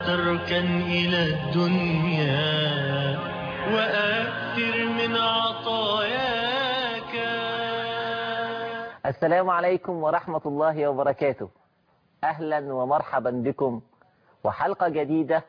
تركا إلى الدنيا وأكثر من عطاياك السلام عليكم ورحمة الله وبركاته أهلا ومرحبا بكم وحلقة جديدة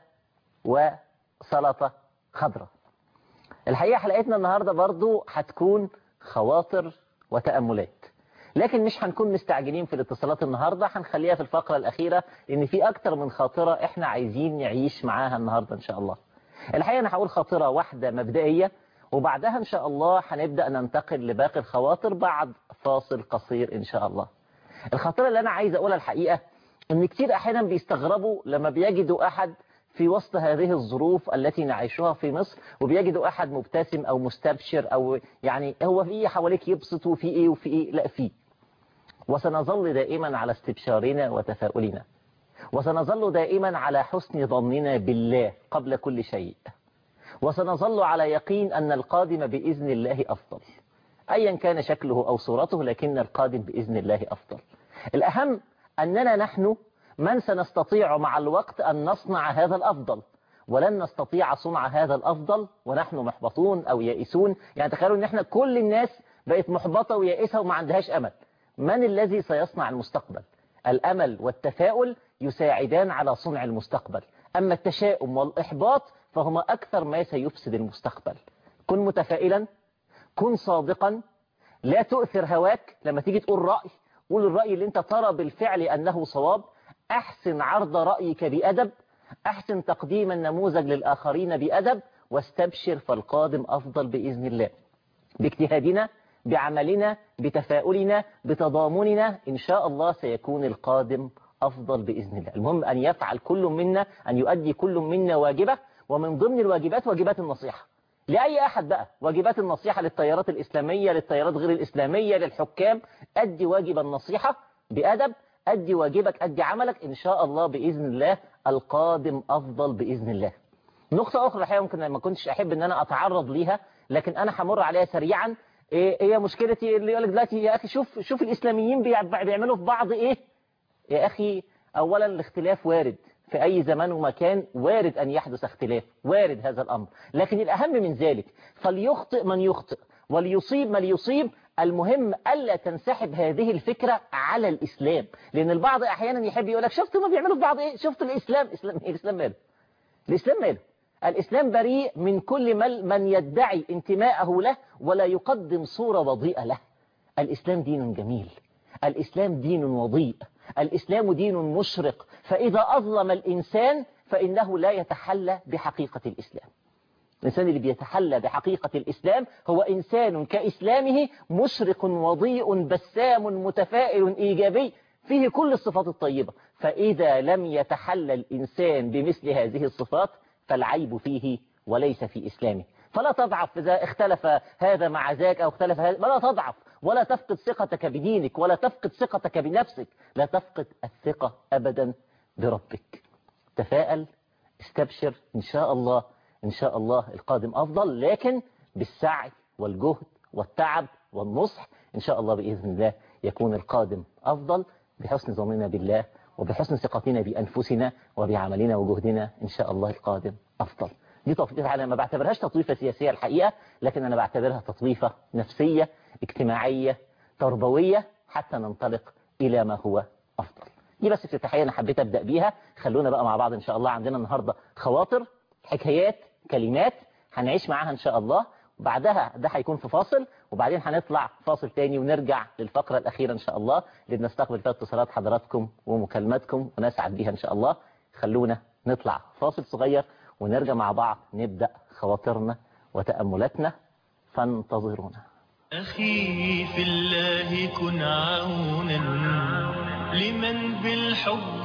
وسلطة خضراء الحقيقة حلقتنا النهاردة برضو هتكون خواطر وتأملات لكن مش هنكون مستعجلين في الاتصالات النهاردة هنخليها في الفقرة الأخيرة لأن في أكتر من خاطرة إحنا عايزين نعيش معاها النهاردة إن شاء الله الحقيقة أنا هقول خاطرة واحدة مبدئية وبعدها إن شاء الله هنبدأ ننتقل لباقي الخواطر بعد فاصل قصير إن شاء الله الخاطرة اللي أنا عايز أقولها الحقيقة إن كتير أحيانا بيستغربوا لما بيجدوا أحد في وسط هذه الظروف التي نعيشها في مصر وبيجدوا أحد مبتسم أو مستبشر أو يعني هو في إيه حواليك يبسط وفي إيه وفي إيه لا فيه وسنظل دائما على استبشارنا وتفاؤلنا وسنظل دائما على حسن ظننا بالله قبل كل شيء وسنظل على يقين أن القادم بإذن الله أفضل أيا كان شكله أو صورته لكن القادم بإذن الله أفضل الأهم أننا نحن من سنستطيع مع الوقت أن نصنع هذا الأفضل ولن نستطيع صنع هذا الأفضل ونحن محبطون أو يائسون يعني تخيلوا أن احنا كل الناس بقت محبطة ويائسة وما عندهاش أمل من الذي سيصنع المستقبل الأمل والتفاؤل يساعدان على صنع المستقبل أما التشاؤم والإحباط فهما أكثر ما سيفسد المستقبل كن متفائلا كن صادقا لا تؤثر هواك لما تيجي تقول رأي قول الرأي اللي انت ترى بالفعل أنه صواب أحسن عرض رأيك بأدب أحسن تقديم النموذج للآخرين بأدب واستبشر فالقادم أفضل بإذن الله باجتهادنا بعملنا بتفاؤلنا بتضامننا إن شاء الله سيكون القادم أفضل بإذن الله المهم أن يفعل كل منا أن يؤدي كل منا واجبة ومن ضمن الواجبات واجبات النصيحة لأي أحد بقى واجبات النصيحة للتيارات الإسلامية للتيارات غير الإسلامية للحكام أدي واجب النصيحة بأدب أدي واجبك أدي عملك إن شاء الله بإذن الله القادم أفضل بإذن الله نقطة أخرى الحقيقة ممكن ما كنتش أحب أن أنا أتعرض ليها لكن أنا همر عليها سريعا إيه هي مشكلتي اللي يقول لك دلوقتي يا أخي شوف شوف الإسلاميين بيعملوا في بعض إيه يا أخي أولا الاختلاف وارد في أي زمان ومكان وارد أن يحدث اختلاف وارد هذا الأمر لكن الأهم من ذلك فليخطئ من يخطئ وليصيب من يصيب المهم ألا تنسحب هذه الفكرة على الإسلام لأن البعض أحيانا يحب يقول لك شفت ما بيعملوا في بعض إيه شفت الإسلام إسلام إيه الإسلام ماله الإسلام ماله الإسلام بريء من كل من, من يدعي انتماءه له ولا يقدم صورة وضيئة له الإسلام دين جميل الإسلام دين وضيء الإسلام دين مشرق فإذا أظلم الإنسان فإنه لا يتحلى بحقيقة الإسلام الإنسان اللي بيتحلى بحقيقة الإسلام هو إنسان كإسلامه مشرق وضيء بسام متفائل إيجابي فيه كل الصفات الطيبة فإذا لم يتحلى الإنسان بمثل هذه الصفات فالعيب فيه وليس في إسلامه فلا تضعف إذا اختلف هذا مع ذاك أو اختلف هذا ولا تضعف ولا تفقد ثقتك بدينك ولا تفقد ثقتك بنفسك لا تفقد الثقة أبدا بربك تفائل استبشر إن شاء الله إن شاء الله القادم أفضل لكن بالسعي والجهد والتعب والنصح إن شاء الله بإذن الله يكون القادم أفضل بحسن ظننا بالله وبحسن ثقتنا بأنفسنا وبعملنا وجهدنا إن شاء الله القادم أفضل دي تطويفة أنا ما بعتبرهاش تطويفة سياسية الحقيقة لكن أنا بعتبرها تطويفة نفسية اجتماعية تربوية حتى ننطلق إلى ما هو أفضل دي بس افتتاحية أنا حبيت أبدأ بيها خلونا بقى مع بعض إن شاء الله عندنا النهاردة خواطر حكايات كلمات هنعيش معاها إن شاء الله بعدها ده هيكون في فاصل وبعدين هنطلع فاصل تاني ونرجع للفقرة الأخيرة إن شاء الله اللي بنستقبل فيها اتصالات حضراتكم ومكالماتكم ونسعد بيها إن شاء الله خلونا نطلع فاصل صغير ونرجع مع بعض نبدأ خواطرنا وتأملاتنا فانتظرونا أخي في الله كن عونا لمن بالحب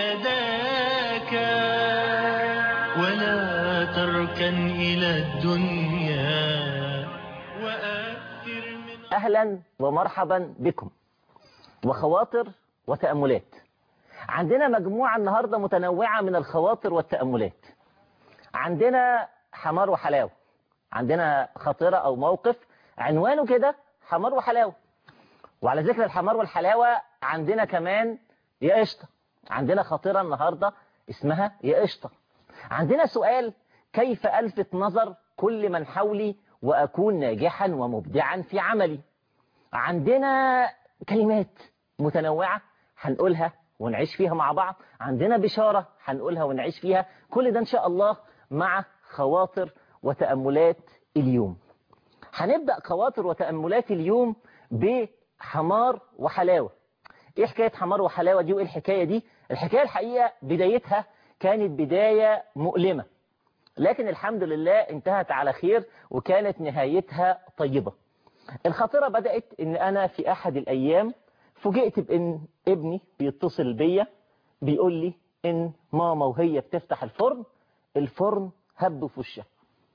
ناداك ولا تركا إلى الدنيا وأكثر من أهلا ومرحبا بكم وخواطر وتأملات عندنا مجموعة النهاردة متنوعة من الخواطر والتأملات عندنا حمار وحلاوة عندنا خطيرة أو موقف عنوانه كده حمار وحلاوة وعلى ذكر الحمار والحلاوة عندنا كمان يا قشطة عندنا خطيرة النهاردة اسمها يا قشطة عندنا سؤال كيف ألفت نظر كل من حولي وأكون ناجحا ومبدعا في عملي عندنا كلمات متنوعة هنقولها ونعيش فيها مع بعض عندنا بشارة هنقولها ونعيش فيها كل ده إن شاء الله مع خواطر وتأملات اليوم هنبدأ خواطر وتأملات اليوم بحمار وحلاوة ايه حكاية حمار وحلاوة دي وايه الحكاية دي الحكاية الحقيقة بدايتها كانت بداية مؤلمة لكن الحمد لله انتهت على خير وكانت نهايتها طيبة الخطيرة بدأت ان انا في احد الايام فوجئت بان ابني بيتصل بيا بيقول لي ان ماما وهي بتفتح الفرن الفرن هب في وشها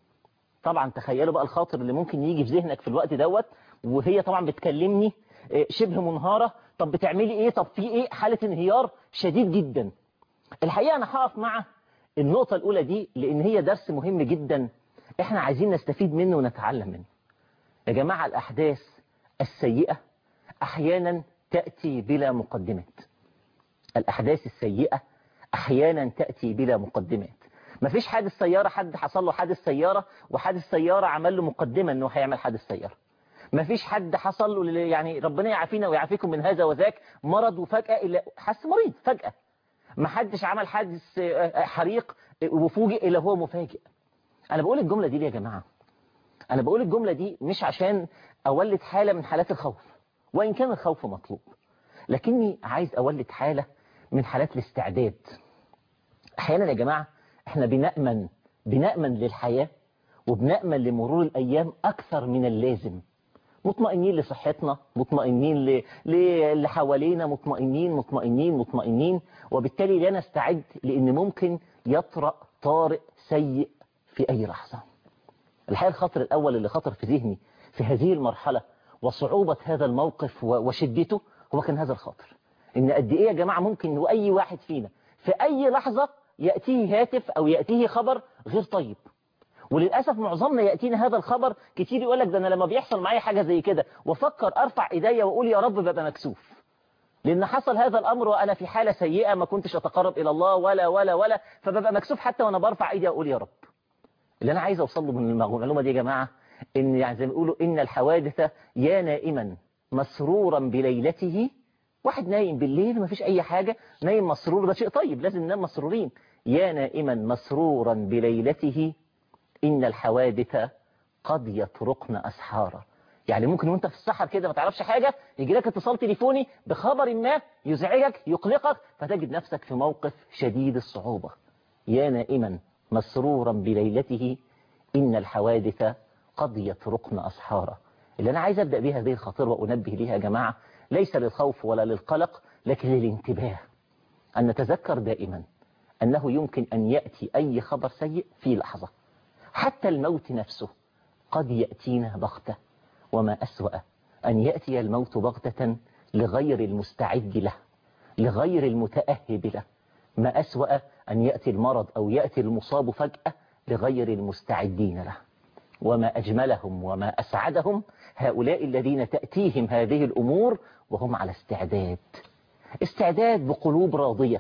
طبعا تخيلوا بقى الخاطر اللي ممكن يجي في ذهنك في الوقت دوت وهي طبعا بتكلمني شبه منهارة طب بتعملي ايه طب في ايه حالة انهيار شديد جدا الحقيقة انا هقف مع النقطة الاولى دي لان هي درس مهم جدا احنا عايزين نستفيد منه ونتعلم منه يا جماعة الاحداث السيئة احيانا تأتي بلا مقدمات الاحداث السيئة احيانا تأتي بلا مقدمات مفيش حادث سيارة حد حصل له حادث سيارة وحادث سيارة عمل له مقدمة انه هيعمل حادث سيارة مفيش حد حصل له يعني ربنا يعافينا ويعافيكم من هذا وذاك مرض وفجأة إلى حس مريض فجأة ما حدش عمل حادث حريق وفوجئ إلا هو مفاجئ أنا بقول الجملة دي ليه يا جماعة أنا بقول الجملة دي مش عشان أولد حالة من حالات الخوف وإن كان الخوف مطلوب لكني عايز أولد حالة من حالات الاستعداد أحيانا يا جماعة احنا بنأمن بنأمن للحياة وبنأمن لمرور الأيام أكثر من اللازم مطمئنين لصحتنا مطمئنين للي حوالينا مطمئنين مطمئنين مطمئنين وبالتالي لا نستعد لأن ممكن يطرأ طارئ سيء في أي لحظة الحقيقة الخطر الأول اللي خطر في ذهني في هذه المرحلة وصعوبة هذا الموقف وشدته هو كان هذا الخطر إن قد إيه يا جماعة ممكن وأي واحد فينا في أي لحظة يأتيه هاتف أو يأتيه خبر غير طيب وللأسف معظمنا يأتينا هذا الخبر كتير يقول لك ده أنا لما بيحصل معايا حاجة زي كده وفكر أرفع إيديا وأقول يا رب ببقى مكسوف لأن حصل هذا الأمر وأنا في حالة سيئة ما كنتش أتقرب إلى الله ولا ولا ولا فببقى مكسوف حتى وأنا برفع إيدي وأقول يا رب اللي أنا عايز أوصل له من المعلومة دي يا جماعة إن يعني زي ما بيقولوا إن الحوادث يا نائما مسرورا بليلته واحد نايم بالليل ما فيش أي حاجة نايم مسرور ده شيء طيب لازم ننام مسرورين يا نائما مسرورا بليلته إن الحوادث قد يطرقن أسحارا يعني ممكن وانت في السحر كده ما تعرفش حاجة يجي لك اتصال تليفوني بخبر ما يزعجك يقلقك فتجد نفسك في موقف شديد الصعوبة يا نائما مسرورا بليلته إن الحوادث قد يطرقن أسحارا اللي أنا عايز أبدأ بها هذه الخطيرة وأنبه ليها يا جماعة ليس للخوف ولا للقلق لكن للانتباه أن نتذكر دائما أنه يمكن أن يأتي أي خبر سيء في لحظة حتى الموت نفسه قد يأتينا بغتة وما أسوأ أن يأتي الموت بغتة لغير المستعد له لغير المتأهب له ما أسوأ أن يأتي المرض أو يأتي المصاب فجأة لغير المستعدين له وما أجملهم وما أسعدهم هؤلاء الذين تأتيهم هذه الأمور وهم على استعداد استعداد بقلوب راضية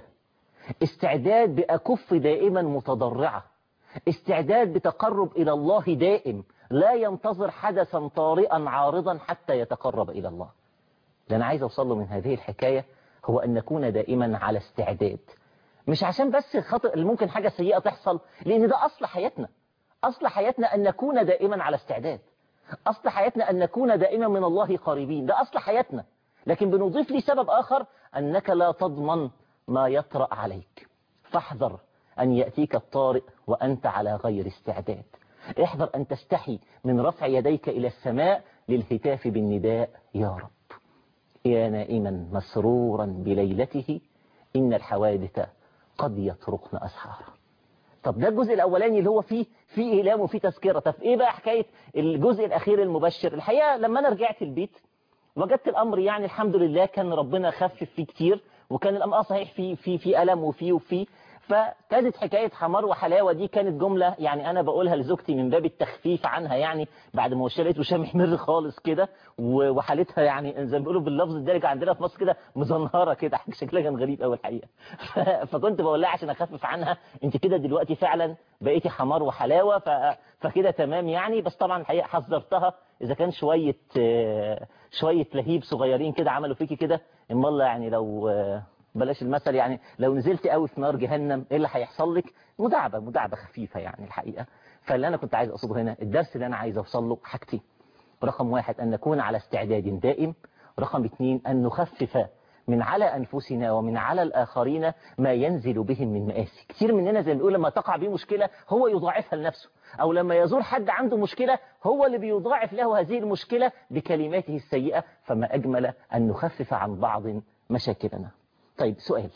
استعداد بأكف دائما متضرعة استعداد بتقرب إلى الله دائم لا ينتظر حدثا طارئا عارضا حتى يتقرب إلى الله اللي أنا عايز أوصل له من هذه الحكاية هو أن نكون دائما على استعداد مش عشان بس خطأ اللي ممكن حاجة سيئة تحصل لأن ده أصل حياتنا أصل حياتنا أن نكون دائما على استعداد أصل حياتنا أن نكون دائما من الله قريبين ده أصل حياتنا لكن بنضيف لي سبب آخر أنك لا تضمن ما يطرأ عليك فاحذر أن يأتيك الطارئ وأنت على غير استعداد احذر أن تستحي من رفع يديك إلى السماء للهتاف بالنداء يا رب يا نائما مسرورا بليلته إن الحوادث قد يطرقن أسحارا طب ده الجزء الأولاني اللي هو فيه فيه إيلام وفيه تذكرة طب إيه بقى حكاية الجزء الأخير المبشر الحقيقة لما أنا رجعت البيت وجدت الأمر يعني الحمد لله كان ربنا خفف فيه كتير وكان الأمر صحيح في في في ألم وفيه وفيه فكانت حكاية حمار وحلاوة دي كانت جملة يعني أنا بقولها لزوجتي من باب التخفيف عنها يعني بعد ما وشها لقيت وشها محمر خالص كده و- وحالتها يعني زي ما بيقولوا باللفظ الدارج عندنا في مصر كده مزنهرة كده شكلها كان غريب قوي الحقيقة ف- فكنت بقول لها عشان أخفف عنها أنت كده دلوقتي فعلا بقيتي حمار وحلاوة ف- فكده تمام يعني بس طبعا الحقيقة حذرتها إذا كان شوية آه، شوية لهيب صغيرين كده عملوا فيكي كده إما الله يعني لو آه، بلاش المثل يعني لو نزلت قوي في نار جهنم ايه اللي هيحصل لك مداعبه مداعبه خفيفه يعني الحقيقه فاللي انا كنت عايز اقصده هنا الدرس اللي انا عايز اوصل له حاجتين رقم واحد ان نكون على استعداد دائم رقم اثنين ان نخفف من على انفسنا ومن على الاخرين ما ينزل بهم من مآسي كتير مننا زي ما بيقول لما تقع به مشكله هو يضاعفها لنفسه او لما يزور حد عنده مشكله هو اللي بيضاعف له هذه المشكله بكلماته السيئه فما اجمل ان نخفف عن بعض مشاكلنا طيب سؤال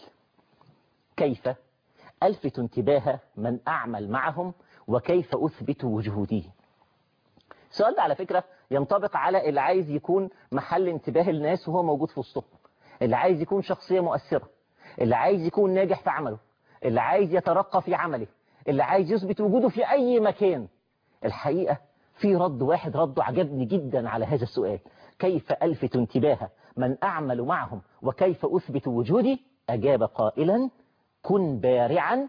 كيف ألفت انتباه من أعمل معهم وكيف أثبت وجودي السؤال ده على فكرة ينطبق على اللي عايز يكون محل انتباه الناس وهو موجود في وسطهم اللي عايز يكون شخصية مؤثرة اللي عايز يكون ناجح في عمله اللي عايز يترقى في عمله اللي عايز يثبت وجوده في أي مكان الحقيقة في رد واحد رده عجبني جدا على هذا السؤال كيف ألفت انتباه من أعمل معهم وكيف أثبت وجودي أجاب قائلا كن بارعا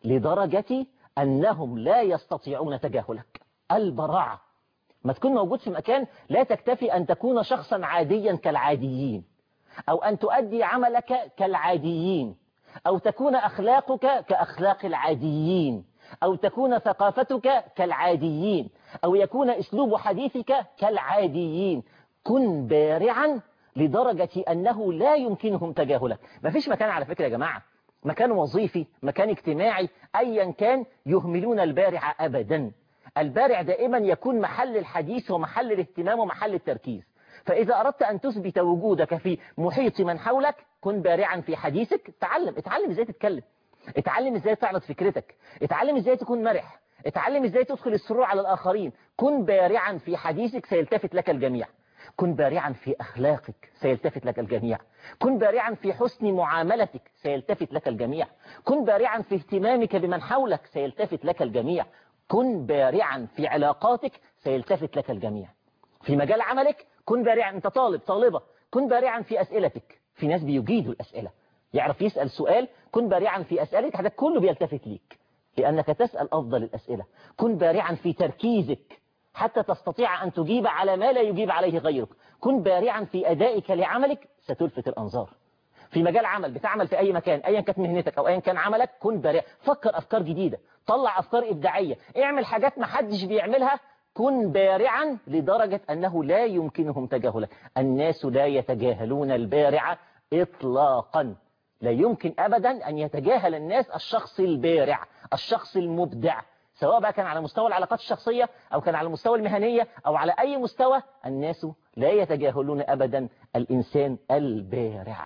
لدرجة أنهم لا يستطيعون تجاهلك البراعة ما تكون موجود في مكان لا تكتفي أن تكون شخصا عاديا كالعاديين أو أن تؤدي عملك كالعاديين أو تكون أخلاقك كأخلاق العاديين أو تكون ثقافتك كالعاديين أو يكون أسلوب حديثك كالعاديين كن بارعا لدرجة أنه لا يمكنهم تجاهلك ما فيش مكان على فكرة يا جماعة مكان وظيفي مكان اجتماعي أيا كان يهملون البارع أبدا البارع دائما يكون محل الحديث ومحل الاهتمام ومحل التركيز فإذا أردت أن تثبت وجودك في محيط من حولك كن بارعا في حديثك تعلم اتعلم ازاي تتكلم اتعلم ازاي تعرض فكرتك اتعلم ازاي تكون مرح اتعلم ازاي تدخل السرور على الآخرين كن بارعا في حديثك سيلتفت لك الجميع كن بارعا في أخلاقك سيلتفت لك الجميع كن بارعا في حسن معاملتك سيلتفت لك الجميع كن بارعا في اهتمامك بمن حولك سيلتفت لك الجميع كن بارعا في علاقاتك سيلتفت لك الجميع في مجال عملك كن بارعا انت طالب طالبة كن بارعا في أسئلتك في ناس بيجيدوا الأسئلة يعرف يسأل سؤال كن بارعا في أسئلتك هذا كله بيلتفت ليك لأنك تسأل أفضل الأسئلة كن بارعا في تركيزك حتى تستطيع أن تجيب على ما لا يجيب عليه غيرك كن بارعا في أدائك لعملك ستلفت الأنظار في مجال عمل بتعمل في أي مكان أيا كانت مهنتك أو أيا كان عملك كن بارع فكر أفكار جديدة طلع أفكار إبداعية اعمل حاجات ما حدش بيعملها كن بارعا لدرجة أنه لا يمكنهم تجاهلك الناس لا يتجاهلون البارع إطلاقا لا يمكن أبدا أن يتجاهل الناس الشخص البارع الشخص المبدع سواء بقى كان على مستوى العلاقات الشخصية أو كان على المستوى المهنية أو على أي مستوى الناس لا يتجاهلون أبدا الإنسان البارع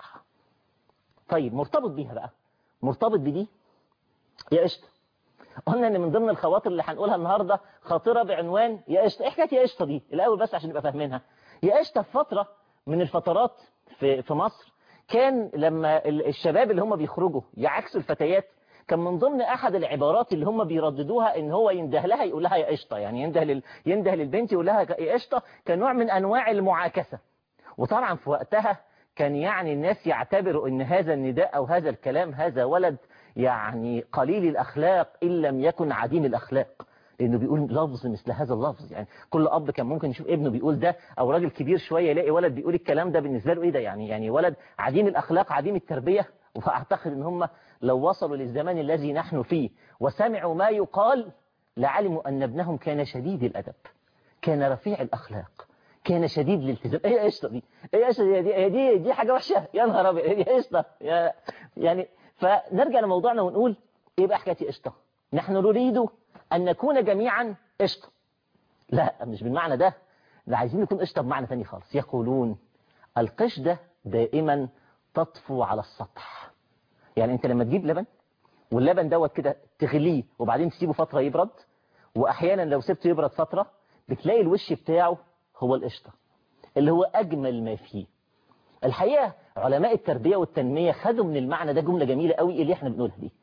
طيب مرتبط بيها بقى مرتبط بدي يا قشطة قلنا ان من ضمن الخواطر اللي هنقولها النهاردة خاطرة بعنوان يا قشطة ايه حكاية يا قشطة دي الاول بس عشان نبقى فاهمينها يا قشطة في فترة من الفترات في, في مصر كان لما الشباب اللي هم بيخرجوا يعكسوا الفتيات كان من ضمن احد العبارات اللي هم بيرددوها ان هو ينده لها يقول لها يا قشطة يعني ينده لل... ينده للبنت يقول لها يا قشطة كان نوع من انواع المعاكسة وطبعا في وقتها كان يعني الناس يعتبروا ان هذا النداء او هذا الكلام هذا ولد يعني قليل الأخلاق إن لم يكن عديم الأخلاق لأنه بيقول لفظ مثل هذا اللفظ يعني كل أب كان ممكن يشوف ابنه بيقول ده أو راجل كبير شوية يلاقي ولد بيقول الكلام ده بالنسبة له إيه ده يعني يعني ولد عديم الأخلاق عديم التربية وأعتقد إن هم لو وصلوا للزمان الذي نحن فيه وسمعوا ما يقال لعلموا أن ابنهم كان شديد الأدب كان رفيع الأخلاق كان شديد الالتزام ايه قشطه دي ايه قشطه دي دي, دي دي حاجه وحشه يا نهار ابيض دي قشطه يعني فنرجع لموضوعنا ونقول ايه بقى حكايه قشطه نحن نريد ان نكون جميعا قشطه لا مش بالمعنى ده ده عايزين نكون قشطه بمعنى ثاني خالص يقولون القشده دائما تطفو على السطح يعني انت لما تجيب لبن واللبن دوت كده تغليه وبعدين تسيبه فتره يبرد واحيانا لو سبته يبرد فتره بتلاقي الوش بتاعه هو القشطه اللي هو اجمل ما فيه الحقيقه علماء التربية والتنمية خدوا من المعنى ده جملة جميلة قوي اللي احنا بنقولها دي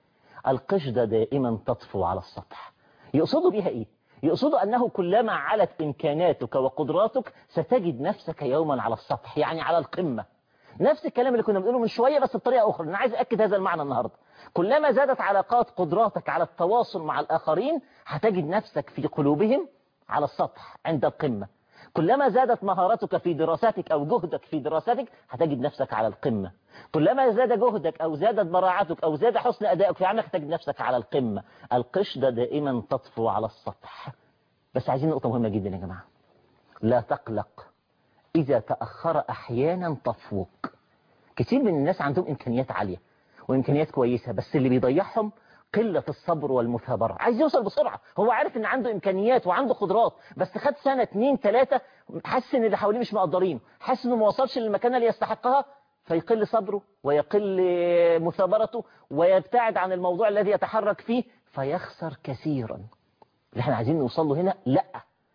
القشدة دائما تطفو على السطح يقصدوا بها إيه؟ يقصدوا أنه كلما علت إمكاناتك وقدراتك ستجد نفسك يوما على السطح يعني على القمة نفس الكلام اللي كنا بنقوله من شوية بس بطريقة أخرى أنا عايز أكد هذا المعنى النهاردة كلما زادت علاقات قدراتك على التواصل مع الآخرين هتجد نفسك في قلوبهم على السطح عند القمة كلما زادت مهارتك في دراستك أو جهدك في دراستك هتجد نفسك على القمة كلما زاد جهدك أو زادت براعتك أو زاد حسن أدائك في عملك هتجد نفسك على القمة القشدة دائما تطفو على السطح بس عايزين نقطة مهمة جدا يا جماعة لا تقلق إذا تأخر أحيانا تفوق كتير من الناس عندهم إمكانيات عالية وإمكانيات كويسة بس اللي بيضيعهم قلة الصبر والمثابرة عايز يوصل بسرعة هو عارف ان عنده امكانيات وعنده قدرات بس خد سنة اتنين تلاتة حس ان اللي حواليه مش مقدرين حس انه ما وصلش للمكان اللي يستحقها فيقل صبره ويقل مثابرته ويبتعد عن الموضوع الذي يتحرك فيه فيخسر كثيرا اللي احنا عايزين نوصل له هنا لا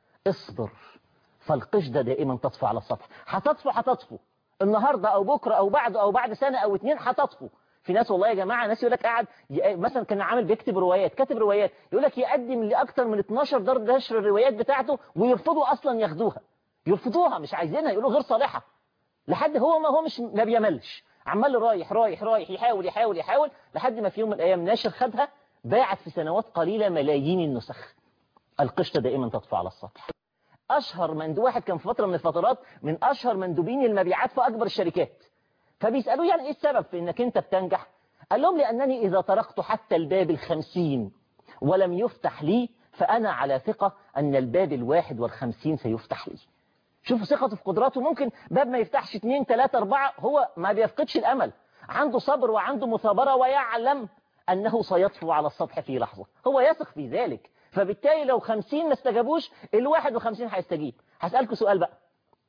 اصبر فالقشدة دائما تطفو على السطح هتطفو هتطفو النهاردة او بكرة او بعد او بعد سنة او اتنين هتطفو في ناس والله يا جماعة ناس يقول لك قاعد مثلا كان عامل بيكتب روايات كاتب روايات يقول لك يقدم لأكثر من 12 دار نشر الروايات بتاعته ويرفضوا أصلا ياخدوها يرفضوها مش عايزينها يقولوا غير صالحة لحد هو ما هو مش ما بيملش عمال رايح رايح رايح يحاول يحاول يحاول لحد ما في يوم من الأيام ناشر خدها باعت في سنوات قليلة ملايين النسخ القشطة دائما تطفو على السطح أشهر مندوب واحد كان في فترة من الفترات من أشهر مندوبين المبيعات في أكبر الشركات فبيسألوه يعني ايه السبب في انك انت بتنجح قال لهم لأنني إذا طرقت حتى الباب الخمسين ولم يفتح لي فأنا على ثقة أن الباب الواحد والخمسين سيفتح لي شوفوا ثقته في قدراته ممكن باب ما يفتحش اثنين ثلاثة أربعة هو ما بيفقدش الأمل عنده صبر وعنده مثابرة ويعلم أنه سيطفو على السطح في لحظة هو يثق في ذلك فبالتالي لو خمسين ما استجابوش الواحد وخمسين هيستجيب هسألكوا سؤال بقى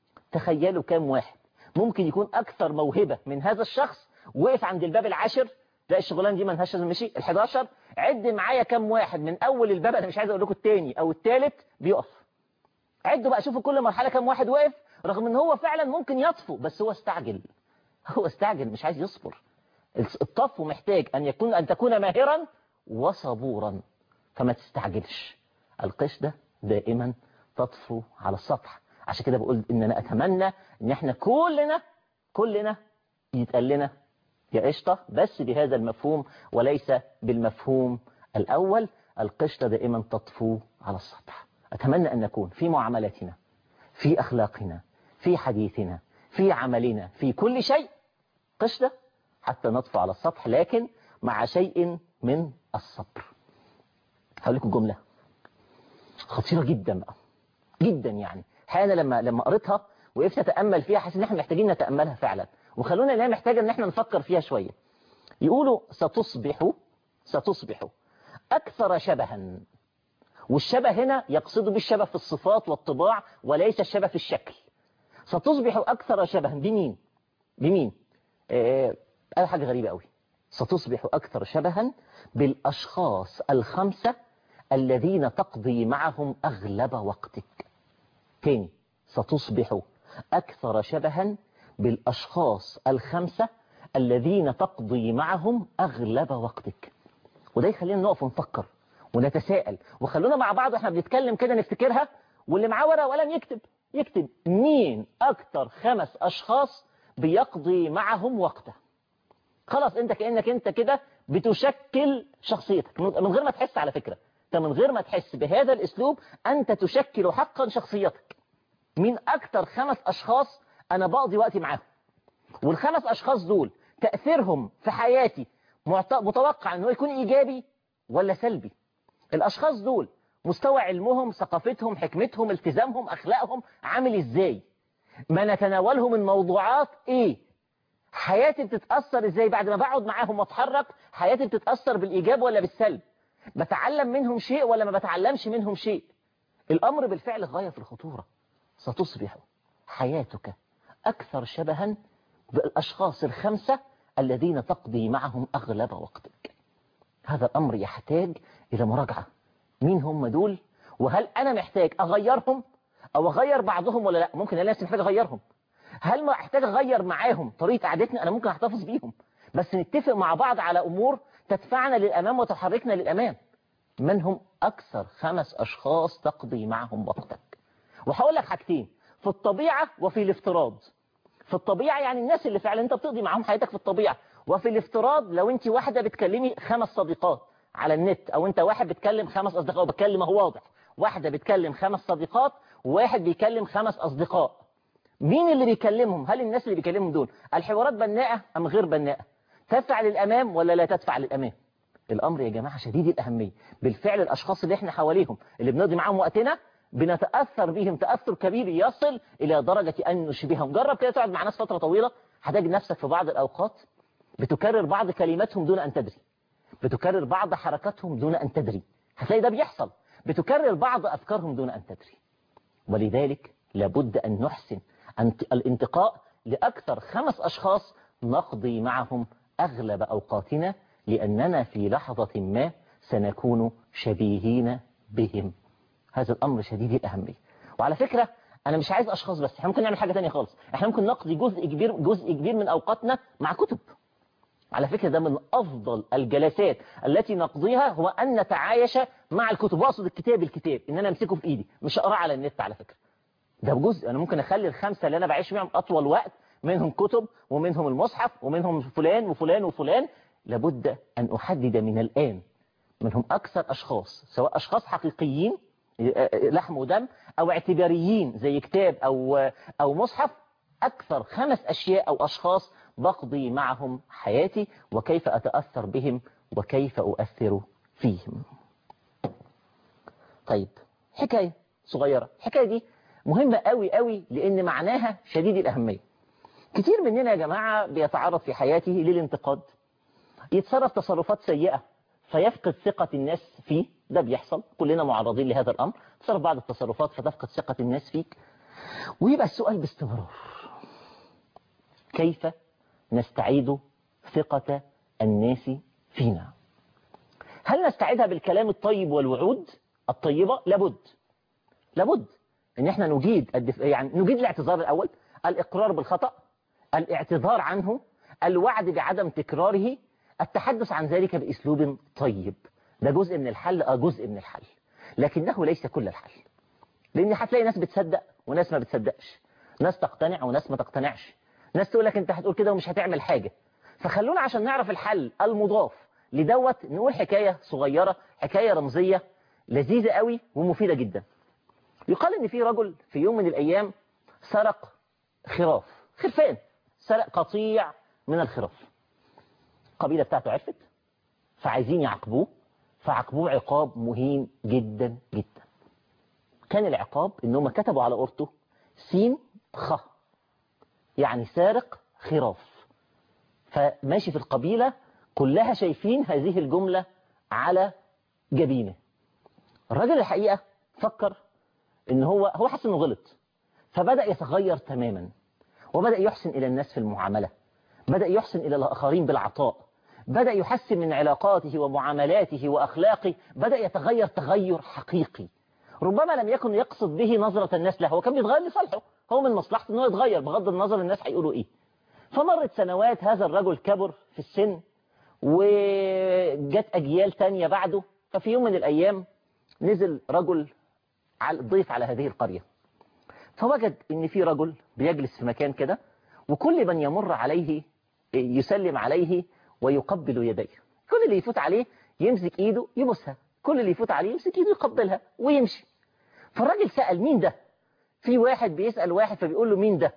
تخيلوا كام واحد ممكن يكون أكثر موهبة من هذا الشخص وقف عند الباب العاشر لا الشغلانه دي ما لهاش لازم مشي ال11 عد معايا كام واحد من أول الباب أنا مش عايز أقول لكم الثاني أو الثالث بيقف عدوا بقى شوفوا كل مرحلة كام واحد وقف رغم ان هو فعلا ممكن يطفو بس هو استعجل هو استعجل مش عايز يصبر الطفو محتاج أن يكون أن تكون ماهرا وصبورا فما تستعجلش القشدة دائما تطفو على السطح عشان كده بقول ان انا اتمنى ان احنا كلنا كلنا يتقال لنا يا قشطة بس بهذا المفهوم وليس بالمفهوم الأول القشطة دائما تطفو على السطح أتمنى أن نكون في معاملاتنا في أخلاقنا في حديثنا في عملنا في كل شيء قشطة حتى نطفو على السطح لكن مع شيء من الصبر هقول لكم جملة خطيرة جدا بقى جدا يعني حانا لما لما قريتها وقفت اتامل فيها حاسس ان احنا محتاجين نتاملها فعلا وخلونا انها محتاجه ان احنا نفكر فيها شويه يقولوا ستصبح ستصبح اكثر شبها والشبه هنا يقصد بالشبه في الصفات والطباع وليس الشبه في الشكل ستصبح اكثر شبها بمين بمين آه حاجه غريبه قوي ستصبح اكثر شبها بالاشخاص الخمسه الذين تقضي معهم اغلب وقتك تاني ستصبح أكثر شبها بالأشخاص الخمسة الذين تقضي معهم أغلب وقتك وده يخلينا نقف ونفكر ونتساءل وخلونا مع بعض احنا بنتكلم كده نفتكرها واللي معاه ورقه وقلم يكتب يكتب مين أكتر خمس أشخاص بيقضي معهم وقته خلاص انت كأنك انت كده بتشكل شخصيتك من غير ما تحس على فكرة انت من غير ما تحس بهذا الاسلوب انت تشكل حقا شخصيتك مين اكتر خمس اشخاص انا بقضي وقتي معاهم والخمس اشخاص دول تأثيرهم في حياتي متوقع انه يكون ايجابي ولا سلبي الاشخاص دول مستوى علمهم ثقافتهم حكمتهم التزامهم اخلاقهم عامل ازاي ما نتناوله من موضوعات ايه حياتي بتتأثر ازاي بعد ما بقعد معاهم واتحرك حياتي بتتأثر بالايجاب ولا بالسلب بتعلم منهم شيء ولا ما بتعلمش منهم شيء الأمر بالفعل غاية في الخطورة ستصبح حياتك أكثر شبها بالأشخاص الخمسة الذين تقضي معهم أغلب وقتك هذا الأمر يحتاج إلى مراجعة مين هم دول وهل أنا محتاج أغيرهم أو أغير بعضهم ولا لا ممكن الناس محتاج أغيرهم هل ما أحتاج أغير معاهم طريقة قعدتنا أنا ممكن أحتفظ بيهم بس نتفق مع بعض على أمور تدفعنا للأمام وتحركنا للأمام من هم أكثر خمس أشخاص تقضي معهم وقتك وهقول لك حاجتين في الطبيعة وفي الافتراض في الطبيعة يعني الناس اللي فعلا انت بتقضي معاهم حياتك في الطبيعة وفي الافتراض لو انت واحدة بتكلمي خمس صديقات على النت او انت واحد بتكلم خمس اصدقاء وبتكلم هو واضح واحدة بتكلم خمس صديقات وواحد بيكلم خمس اصدقاء مين اللي بيكلمهم هل الناس اللي بيكلمهم دول الحوارات بناءة ام غير بناءة تدفع للامام ولا لا تدفع للامام الامر يا جماعة شديد الاهمية بالفعل الاشخاص اللي احنا حواليهم اللي بنقضي معاهم وقتنا بنتأثر بهم تأثر كبير يصل إلى درجة أن نشبههم جرب كده تقعد مع ناس فترة طويلة هتجد نفسك في بعض الأوقات بتكرر بعض كلماتهم دون أن تدري بتكرر بعض حركاتهم دون أن تدري هتلاقي ده بيحصل بتكرر بعض أفكارهم دون أن تدري ولذلك لابد أن نحسن الانتقاء لأكثر خمس أشخاص نقضي معهم أغلب أوقاتنا لأننا في لحظة ما سنكون شبيهين بهم هذا الأمر شديد الأهمية وعلى فكرة أنا مش عايز أشخاص بس احنا ممكن نعمل حاجة تانية خالص احنا ممكن نقضي جزء كبير جزء كبير من أوقاتنا مع كتب على فكرة ده من أفضل الجلسات التي نقضيها هو أن نتعايش مع الكتب وأقصد الكتاب الكتاب إن أنا أمسكه في إيدي مش أقرأ على النت على فكرة ده جزء أنا ممكن أخلي الخمسة اللي أنا بعيش معهم أطول وقت منهم كتب ومنهم المصحف ومنهم فلان وفلان وفلان لابد أن أحدد من الآن منهم أكثر أشخاص سواء أشخاص حقيقيين لحم ودم أو اعتباريين زي كتاب أو, أو مصحف أكثر خمس أشياء أو أشخاص بقضي معهم حياتي وكيف أتأثر بهم وكيف أؤثر فيهم طيب حكاية صغيرة الحكاية دي مهمة قوي قوي لأن معناها شديد الأهمية كتير مننا يا جماعة بيتعرض في حياته للانتقاد يتصرف تصرفات سيئة فيفقد ثقة الناس فيه ده بيحصل كلنا معرضين لهذا الأمر تصرف بعض التصرفات فتفقد ثقة الناس فيك ويبقى السؤال باستمرار كيف نستعيد ثقة الناس فينا هل نستعيدها بالكلام الطيب والوعود الطيبة لابد لابد ان احنا نجيد الدف... يعني نجيد الاعتذار الاول الاقرار بالخطأ الاعتذار عنه الوعد بعدم تكراره التحدث عن ذلك باسلوب طيب ده جزء من الحل اه جزء من الحل لكنه ليس كل الحل لان هتلاقي ناس بتصدق وناس ما بتصدقش ناس تقتنع وناس ما تقتنعش ناس تقول لك انت هتقول كده ومش هتعمل حاجة فخلونا عشان نعرف الحل المضاف لدوت نقول حكاية صغيرة حكاية رمزية لذيذة قوي ومفيدة جدا يقال ان في رجل في يوم من الايام سرق خراف خرفان سرق قطيع من الخراف القبيلة بتاعته عرفت فعايزين يعاقبوه فعاقبوه عقاب مهين جدا جدا كان العقاب انهم كتبوا على قرطه سين خ يعني سارق خراف فماشي في القبيلة كلها شايفين هذه الجملة على جبينه الراجل الحقيقة فكر ان هو هو حس انه غلط فبدأ يتغير تماما وبدأ يحسن إلى الناس في المعاملة بدأ يحسن إلى الآخرين بالعطاء بدأ يحسن من علاقاته ومعاملاته وأخلاقه بدأ يتغير تغير حقيقي ربما لم يكن يقصد به نظرة الناس له هو كان بيتغير لصالحه هو من مصلحته انه يتغير بغض النظر الناس هيقولوا ايه فمرت سنوات هذا الرجل كبر في السن وجت أجيال تانية بعده ففي يوم من الأيام نزل رجل ضيف على هذه القرية فوجد ان في رجل بيجلس في مكان كده وكل من يمر عليه يسلم عليه ويقبل يديه كل اللي يفوت عليه يمسك ايده يبوسها كل اللي يفوت عليه يمسك ايده يقبلها ويمشي فالراجل سأل مين ده في واحد بيسأل واحد فبيقول له مين ده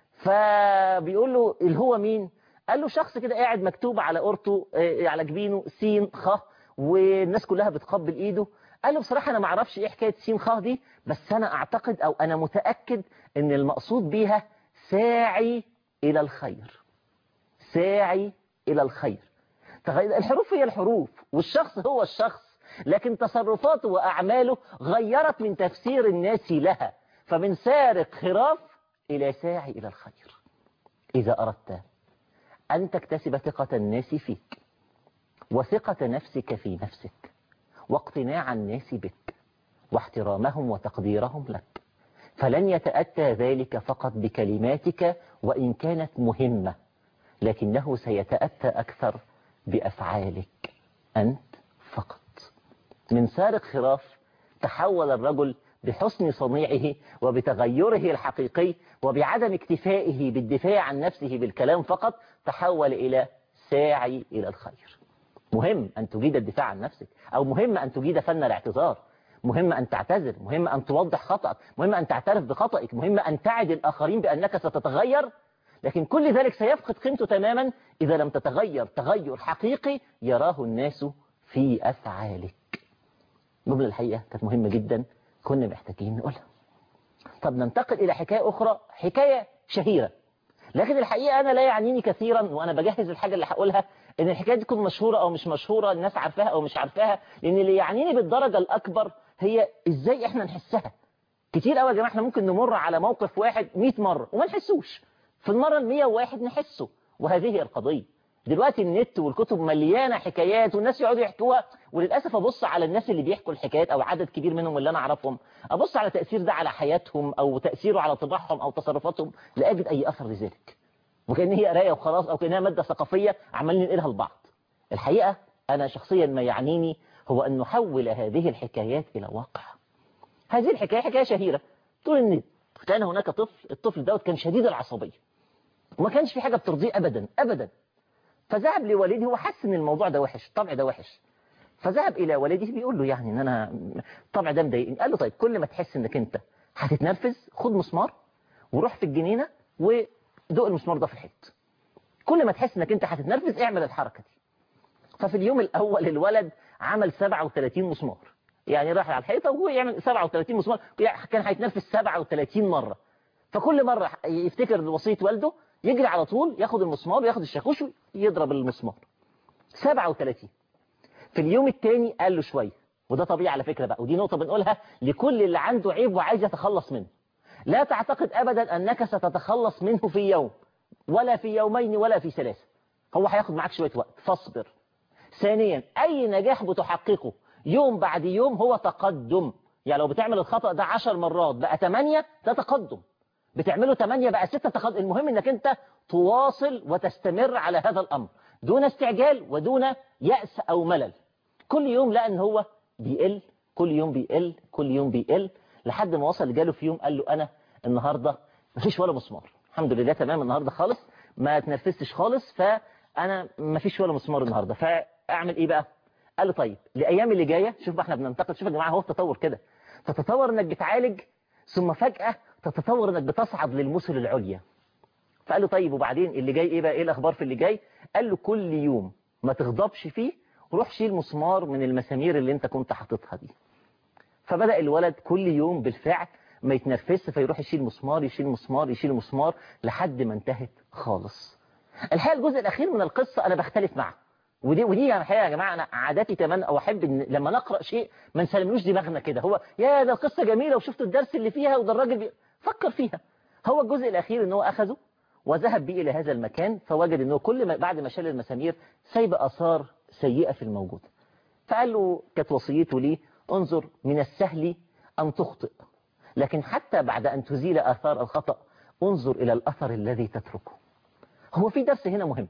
فبيقول له اللي هو مين قال له شخص كده قاعد مكتوب على قرطه على جبينه سين خ والناس كلها بتقبل ايده قال له بصراحة أنا ما اعرفش إيه حكاية سين خ دي بس أنا أعتقد أو أنا متأكد إن المقصود بيها ساعي إلى الخير ساعي إلى الخير الحروف هي الحروف والشخص هو الشخص لكن تصرفاته وأعماله غيرت من تفسير الناس لها فمن سارق خراف إلى ساعي إلى الخير إذا أردت أن تكتسب ثقة الناس فيك وثقة نفسك في نفسك واقتناع الناس بك واحترامهم وتقديرهم لك فلن يتأتى ذلك فقط بكلماتك وإن كانت مهمة لكنه سيتأتى أكثر بأفعالك أنت فقط من سارق خراف تحول الرجل بحسن صنيعه وبتغيره الحقيقي وبعدم اكتفائه بالدفاع عن نفسه بالكلام فقط تحول إلى ساعي إلى الخير مهم أن تجيد الدفاع عن نفسك أو مهم أن تجيد فن الاعتذار مهم أن تعتذر مهم أن توضح خطأك مهم أن تعترف بخطأك مهم أن تعد الآخرين بأنك ستتغير لكن كل ذلك سيفقد قيمته تماما إذا لم تتغير تغير حقيقي يراه الناس في أفعالك جملة الحقيقة كانت مهمة جدا كنا محتاجين نقولها طب ننتقل إلى حكاية أخرى حكاية شهيرة لكن الحقيقة أنا لا يعنيني كثيرا وأنا بجهز الحاجة اللي هقولها إن الحكاية دي تكون مشهورة أو مش مشهورة الناس عارفاها أو مش عارفاها لأن اللي يعنيني بالدرجة الأكبر هي إزاي إحنا نحسها كتير قوي يا جماعة إحنا ممكن نمر على موقف واحد 100 مرة وما نحسوش في المرة ال 101 نحسه وهذه هي القضية دلوقتي النت والكتب مليانة حكايات والناس يقعدوا يحكوها وللأسف أبص على الناس اللي بيحكوا الحكايات أو عدد كبير منهم اللي أنا أعرفهم أبص على تأثير ده على حياتهم أو تأثيره على طباعهم أو تصرفاتهم لا أجد أي أثر لذلك وكأن هي قراية وخلاص أو كأنها مادة ثقافية عمالين ننقلها لبعض الحقيقة أنا شخصيا ما يعنيني هو أن نحول هذه الحكايات إلى واقع هذه الحكاية حكاية شهيرة تقول إن كان هناك طفل الطفل دوت كان شديد العصبية وما كانش في حاجة بترضيه أبدا أبدا فذهب لوالده وحس ان الموضوع ده وحش الطبع ده وحش فذهب الى والده بيقول له يعني ان انا الطبع ده مضايقني قال له طيب كل ما تحس انك انت هتتنرفز خد مسمار وروح في الجنينه ودق المسمار ده في الحيط كل ما تحس انك انت هتتنرفز اعمل الحركه دي ففي اليوم الاول الولد عمل 37 مسمار يعني راح على الحيطه وهو يعمل 37 مسمار كان هيتنرفز 37 مره فكل مره يفتكر وصيه والده يجري على طول ياخد المسمار وياخد الشاكوش ويضرب المسمار 37 في اليوم الثاني قال له شويه وده طبيعي على فكرة بقى ودي نقطة بنقولها لكل اللي عنده عيب وعايز يتخلص منه لا تعتقد أبدا أنك ستتخلص منه في يوم ولا في يومين ولا في ثلاثة هو هياخد معاك شوية وقت فاصبر ثانيا أي نجاح بتحققه يوم بعد يوم هو تقدم يعني لو بتعمل الخطأ ده 10 مرات بقى 8 ده تقدم بتعمله 8 بقى 6 تقدم المهم انك انت تواصل وتستمر على هذا الأمر دون استعجال ودون يأس أو ملل كل يوم لقى ان هو بيقل كل يوم بيقل كل يوم بيقل لحد ما وصل جاله في يوم قال له أنا النهاردة مفيش ولا مسمار الحمد لله تمام النهاردة خالص ما اتنرفزتش خالص فأنا مفيش ولا مسمار النهاردة فأعمل إيه بقى قال له طيب الأيام اللي جاية شوف بقى احنا بننتقد شوف يا جماعة هو التطور كده تتطور انك بتعالج ثم فجأة تتطور انك بتصعد للمثل العليا فقال له طيب وبعدين اللي جاي ايه بقى ايه الاخبار في اللي جاي قال له كل يوم ما تغضبش فيه روح شيل مسمار من المسامير اللي انت كنت حاططها دي فبدأ الولد كل يوم بالفعل ما يتنرفزش فيروح يشيل مسمار يشيل مسمار يشيل مسمار لحد ما انتهت خالص الحقيقة الجزء الأخير من القصة أنا بختلف معه ودي ودي يعني الحقيقة يا جماعة أنا عاداتي كمان أو أحب إن لما نقرأ شيء ما نسلملوش دماغنا كده هو يا ده القصة جميلة وشفت الدرس اللي فيها وده الراجل بي... فكر فيها هو الجزء الأخير إن هو أخذه وذهب به إلى هذا المكان فوجد إنه كل ما بعد ما شال المسامير سايب آثار سيئة في الموجود فقال له كانت وصيته ليه انظر من السهل أن تخطئ لكن حتى بعد أن تزيل آثار الخطأ انظر إلى الأثر الذي تتركه هو في درس هنا مهم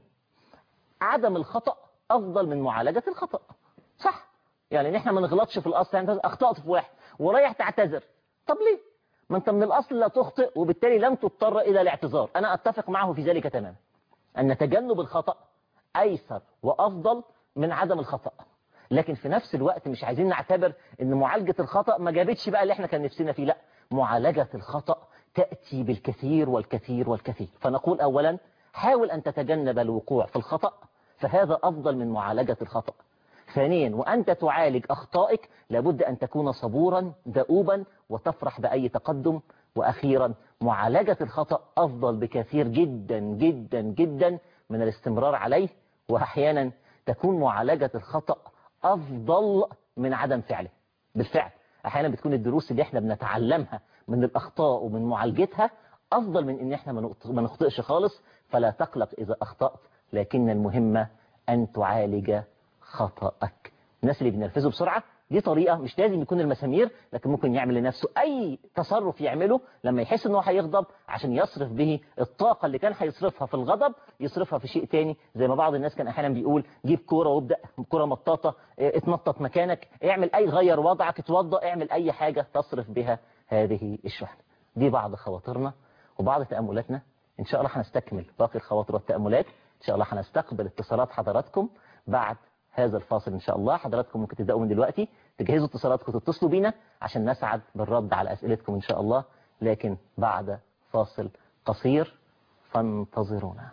عدم الخطأ أفضل من معالجة الخطأ صح يعني نحن ما نغلطش في الأصل يعني أخطأت في واحد ورايح تعتذر طب ليه ما أنت من الأصل لا تخطئ وبالتالي لم تضطر إلى الاعتذار أنا أتفق معه في ذلك تماما أن تجنب الخطأ أيسر وأفضل من عدم الخطأ لكن في نفس الوقت مش عايزين نعتبر ان معالجة الخطأ ما جابتش بقى اللي احنا كان نفسنا فيه لا معالجة الخطأ تأتي بالكثير والكثير والكثير فنقول اولا حاول ان تتجنب الوقوع في الخطأ فهذا افضل من معالجة الخطأ ثانيا وأنت تعالج أخطائك لابد أن تكون صبورا دؤوبا وتفرح بأي تقدم وأخيرا معالجة الخطأ أفضل بكثير جدا جدا جدا من الاستمرار عليه وأحيانا تكون معالجة الخطأ أفضل من عدم فعله بالفعل أحيانا بتكون الدروس اللي احنا بنتعلمها من الأخطاء ومن معالجتها أفضل من إن احنا ما نخطئش خالص فلا تقلق إذا أخطأت لكن المهم أن تعالج خطأك الناس اللي بينرفزوا بسرعة دي طريقة مش لازم يكون المسامير لكن ممكن يعمل لنفسه أي تصرف يعمله لما يحس إن هو هيغضب عشان يصرف به الطاقة اللي كان هيصرفها في الغضب يصرفها في شيء تاني زي ما بعض الناس كان أحيانا بيقول جيب كورة وابدأ كورة مطاطة اه، اتنطط مكانك اعمل أي غير وضعك اتوضأ اعمل أي حاجة تصرف بها هذه الشحنة دي بعض خواطرنا وبعض تأملاتنا إن شاء الله هنستكمل باقي الخواطر والتأملات إن شاء الله هنستقبل اتصالات حضراتكم بعد هذا الفاصل إن شاء الله حضراتكم ممكن تبدأوا من دلوقتي تجهزوا اتصالاتكم تتصلوا بينا عشان نسعد بالرد على أسئلتكم إن شاء الله لكن بعد فاصل قصير فانتظرونا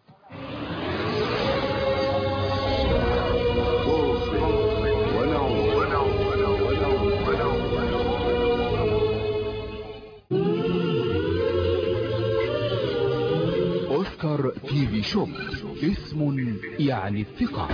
أوسكار تي في شوب اسم يعني الثقة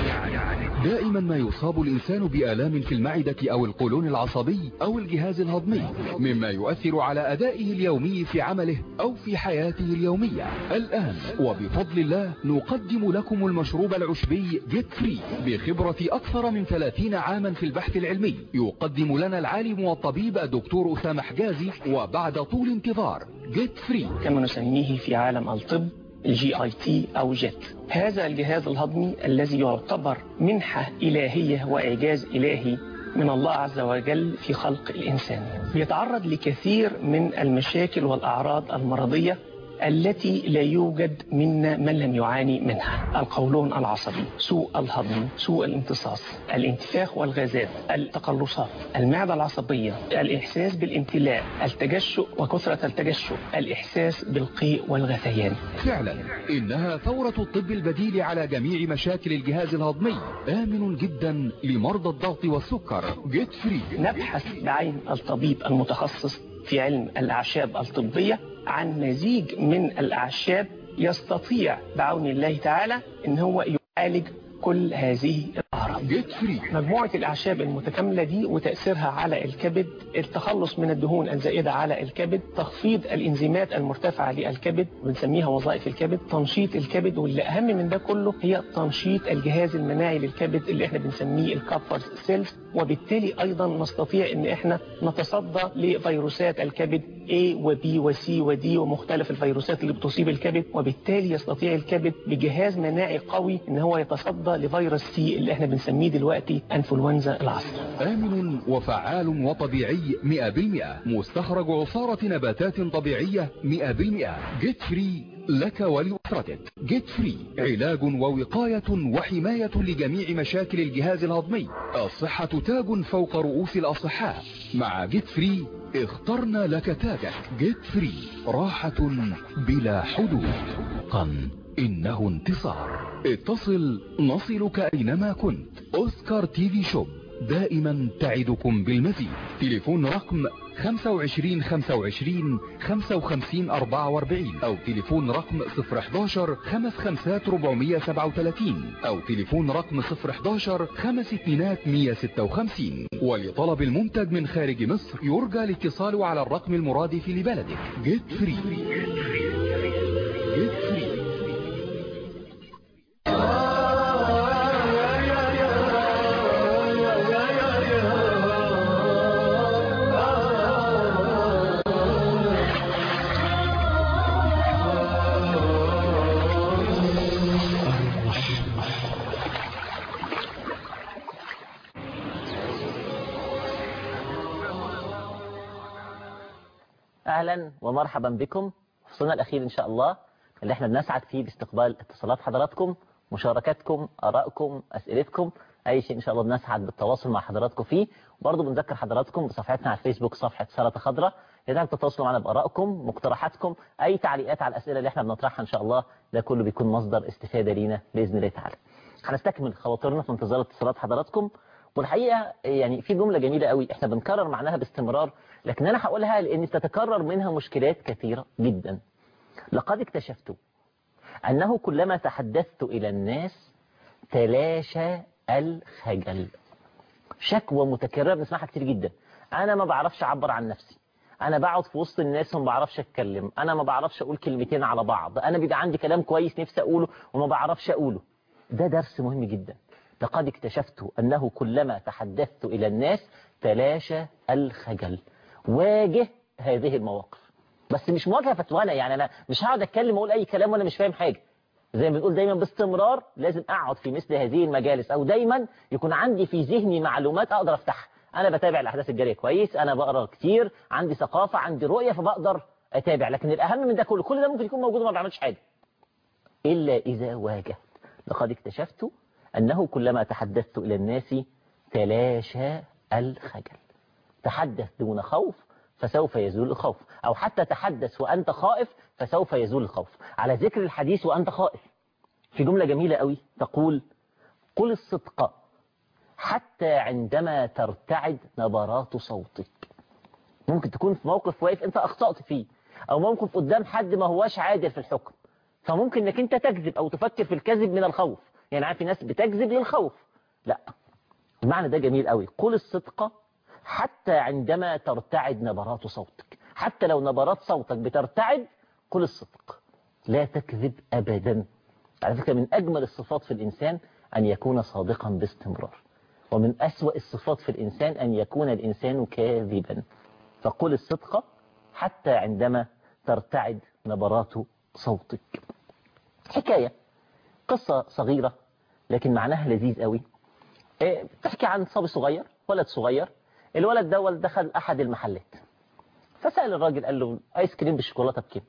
دائما ما يصاب الإنسان بآلام في المعدة أو القولون العصبي أو الجهاز الهضمي مما يؤثر على أدائه اليومي في عمله أو في حياته اليومية الآن وبفضل الله نقدم لكم المشروب العشبي جيت فري بخبرة أكثر من 30 عاما في البحث العلمي يقدم لنا العالم والطبيب الدكتور أسامة حجازي وبعد طول انتظار جيت فري كما نسميه في عالم الطب الجي اي تي او جيت هذا الجهاز الهضمي الذي يعتبر منحة إلهية وإعجاز إلهي من الله عز وجل في خلق الإنسان يتعرض لكثير من المشاكل والأعراض المرضية التي لا يوجد منا من لم يعاني منها القولون العصبي سوء الهضم سوء الامتصاص الانتفاخ والغازات التقلصات المعدة العصبية الإحساس بالامتلاء التجشؤ وكثرة التجشؤ الإحساس بالقيء والغثيان فعلا إنها ثورة الطب البديل على جميع مشاكل الجهاز الهضمي آمن جدا لمرضى الضغط والسكر جيت فري نبحث بعين الطبيب المتخصص في علم الأعشاب الطبية عن مزيج من الأعشاب يستطيع بعون الله تعالى ان هو يعالج كل هذه الأعراض جيت فري مجموعة الأعشاب المتكاملة دي وتأثيرها على الكبد التخلص من الدهون الزائدة على الكبد تخفيض الإنزيمات المرتفعة للكبد بنسميها وظائف الكبد تنشيط الكبد واللي أهم من ده كله هي تنشيط الجهاز المناعي للكبد اللي احنا بنسميه الكابر سيلز وبالتالي أيضا نستطيع ان احنا نتصدى لفيروسات الكبد A و B و C و D ومختلف الفيروسات اللي بتصيب الكبد وبالتالي يستطيع الكبد بجهاز مناعي قوي ان هو يتصدى لفيروس سي اللي احنا بنسميه دلوقتي انفلونزا العصر آمن وفعال وطبيعي 100% مستخرج عصارة نباتات طبيعية 100% جيت فري لك ولأسرتك جيت فري علاج ووقاية وحماية لجميع مشاكل الجهاز الهضمي الصحة تاج فوق رؤوس الأصحاء مع جيت فري اخترنا لك تاجك جيت فري راحة بلا حدود قن إنه انتصار اتصل نصلك أينما كنت أوسكار تي في شوب دائما تعدكم بالمزيد تليفون رقم 25 25 55 44 أو تليفون رقم 011 55 437 أو تليفون رقم 011 5 اتنينات 156 ولطلب المنتج من خارج مصر يرجى الاتصال على الرقم المرادف لبلدك جيت فري جيت فري أهلا ومرحبا بكم في الصنع الأخير إن شاء الله اللي احنا بنسعد فيه باستقبال اتصالات حضراتكم مشاركاتكم آرائكم أسئلتكم أي شيء إن شاء الله بنسعد بالتواصل مع حضراتكم فيه وبرضه بنذكر حضراتكم بصفحتنا على الفيسبوك صفحة سلطة خضراء إذا تتواصلوا معنا بآرائكم مقترحاتكم أي تعليقات على الأسئلة اللي احنا بنطرحها إن شاء الله ده كله بيكون مصدر استفادة لينا بإذن الله تعالى هنستكمل خواطرنا في انتظار اتصالات حضراتكم والحقيقة يعني في جملة جميلة قوي احنا بنكرر معناها باستمرار لكن انا هقولها لان بتتكرر منها مشكلات كثيرة جدا لقد اكتشفت انه كلما تحدثت الى الناس تلاشى الخجل شكوى متكررة بنسمعها كتير جدا انا ما بعرفش اعبر عن نفسي انا بقعد في وسط الناس وما بعرفش اتكلم انا ما بعرفش اقول كلمتين على بعض انا بيبقى عندي كلام كويس نفسي اقوله وما بعرفش اقوله ده درس مهم جدا لقد اكتشفت أنه كلما تحدثت إلى الناس تلاشى الخجل واجه هذه المواقف بس مش مواجهة فتوانة يعني أنا مش هقعد أتكلم وأقول أي كلام وأنا مش فاهم حاجة زي ما بنقول دايما باستمرار لازم أقعد في مثل هذه المجالس أو دايما يكون عندي في ذهني معلومات أقدر أفتحها أنا بتابع الأحداث الجارية كويس أنا بقرأ كتير عندي ثقافة عندي رؤية فبقدر أتابع لكن الأهم من ده كله كل ده ممكن يكون موجود وما بعملش حاجة إلا إذا واجهت لقد اكتشفت أنه كلما تحدثت إلى الناس تلاشى الخجل تحدث دون خوف فسوف يزول الخوف أو حتى تحدث وأنت خائف فسوف يزول الخوف على ذكر الحديث وأنت خائف في جملة جميلة قوي تقول قل الصدق حتى عندما ترتعد نبرات صوتك ممكن تكون في موقف واقف انت اخطأت فيه او موقف قدام حد ما هواش عادل في الحكم فممكن انك انت تكذب او تفكر في الكذب من الخوف يعني عارف في ناس بتكذب للخوف لا المعنى ده جميل قوي قل الصدق حتى عندما ترتعد نبرات صوتك حتى لو نبرات صوتك بترتعد قل الصدق لا تكذب ابدا على فكرة من اجمل الصفات في الانسان ان يكون صادقا باستمرار ومن أسوأ الصفات في الإنسان أن يكون الإنسان كاذبا فقل الصدق حتى عندما ترتعد نبرات صوتك حكاية قصة صغيرة لكن معناها لذيذ قوي إيه، تحكي عن صبي صغير ولد صغير الولد ده دخل أحد المحلات فسأل الراجل قال له آيس كريم بالشوكولاتة بكام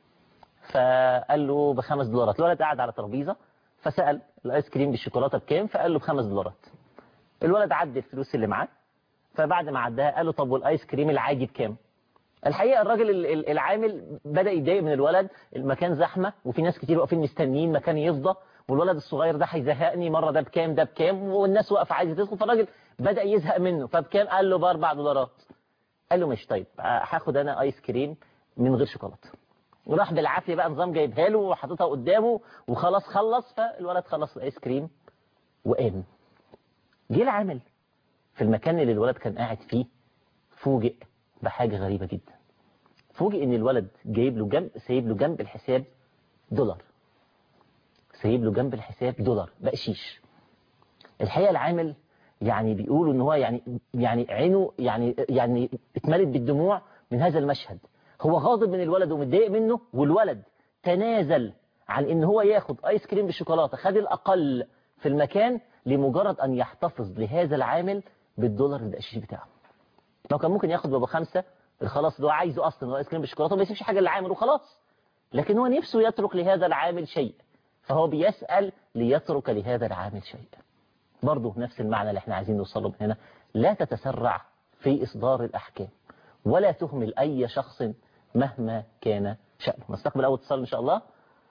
فقال له بخمس دولارات الولد قاعد على ترابيزة فسأل الآيس كريم بالشوكولاتة بكام فقال له بخمس دولارات الولد عدى الفلوس اللي معاه فبعد ما عدها قال له طب والايس كريم العادي بكام الحقيقه الراجل ال- ال- العامل بدا يتضايق من الولد المكان زحمه وفي ناس كتير واقفين مستنيين مكان يفضى والولد الصغير ده هيزهقني مره ده بكام ده بكام والناس واقفه عايزه تدخل فالراجل بدا يزهق منه فبكام قال له باربع دولارات قال له مش طيب هاخد انا ايس كريم من غير شوكولاته وراح بالعافيه بقى نظام جايبها له وحاططها قدامه وخلاص خلص فالولد خلص الايس كريم وقام جه العامل في المكان اللي الولد كان قاعد فيه فوجئ بحاجة غريبة جدا فوجئ ان الولد جايب له جنب سايب له جنب الحساب دولار سايب له جنب الحساب دولار بقشيش الحقيقة العامل يعني بيقولوا ان هو يعني يعني عينه يعني يعني اتملت بالدموع من هذا المشهد هو غاضب من الولد ومتضايق منه والولد تنازل عن ان هو ياخد ايس كريم بالشوكولاته خد الاقل في المكان لمجرد ان يحتفظ لهذا العامل بالدولار البقشيش بتاعه لو كان ممكن ياخد بابا خمسة خلاص ده هو عايزه اصلا هو ايس كريم بالشوكولاته ما يسيبش حاجه للعامل وخلاص لكن هو نفسه يترك لهذا العامل شيء فهو بيسأل ليترك لهذا العامل شيء برضه نفس المعنى اللي احنا عايزين نوصله من هنا لا تتسرع في إصدار الأحكام ولا تهمل أي شخص مهما كان شأنه نستقبل أول اتصال إن شاء الله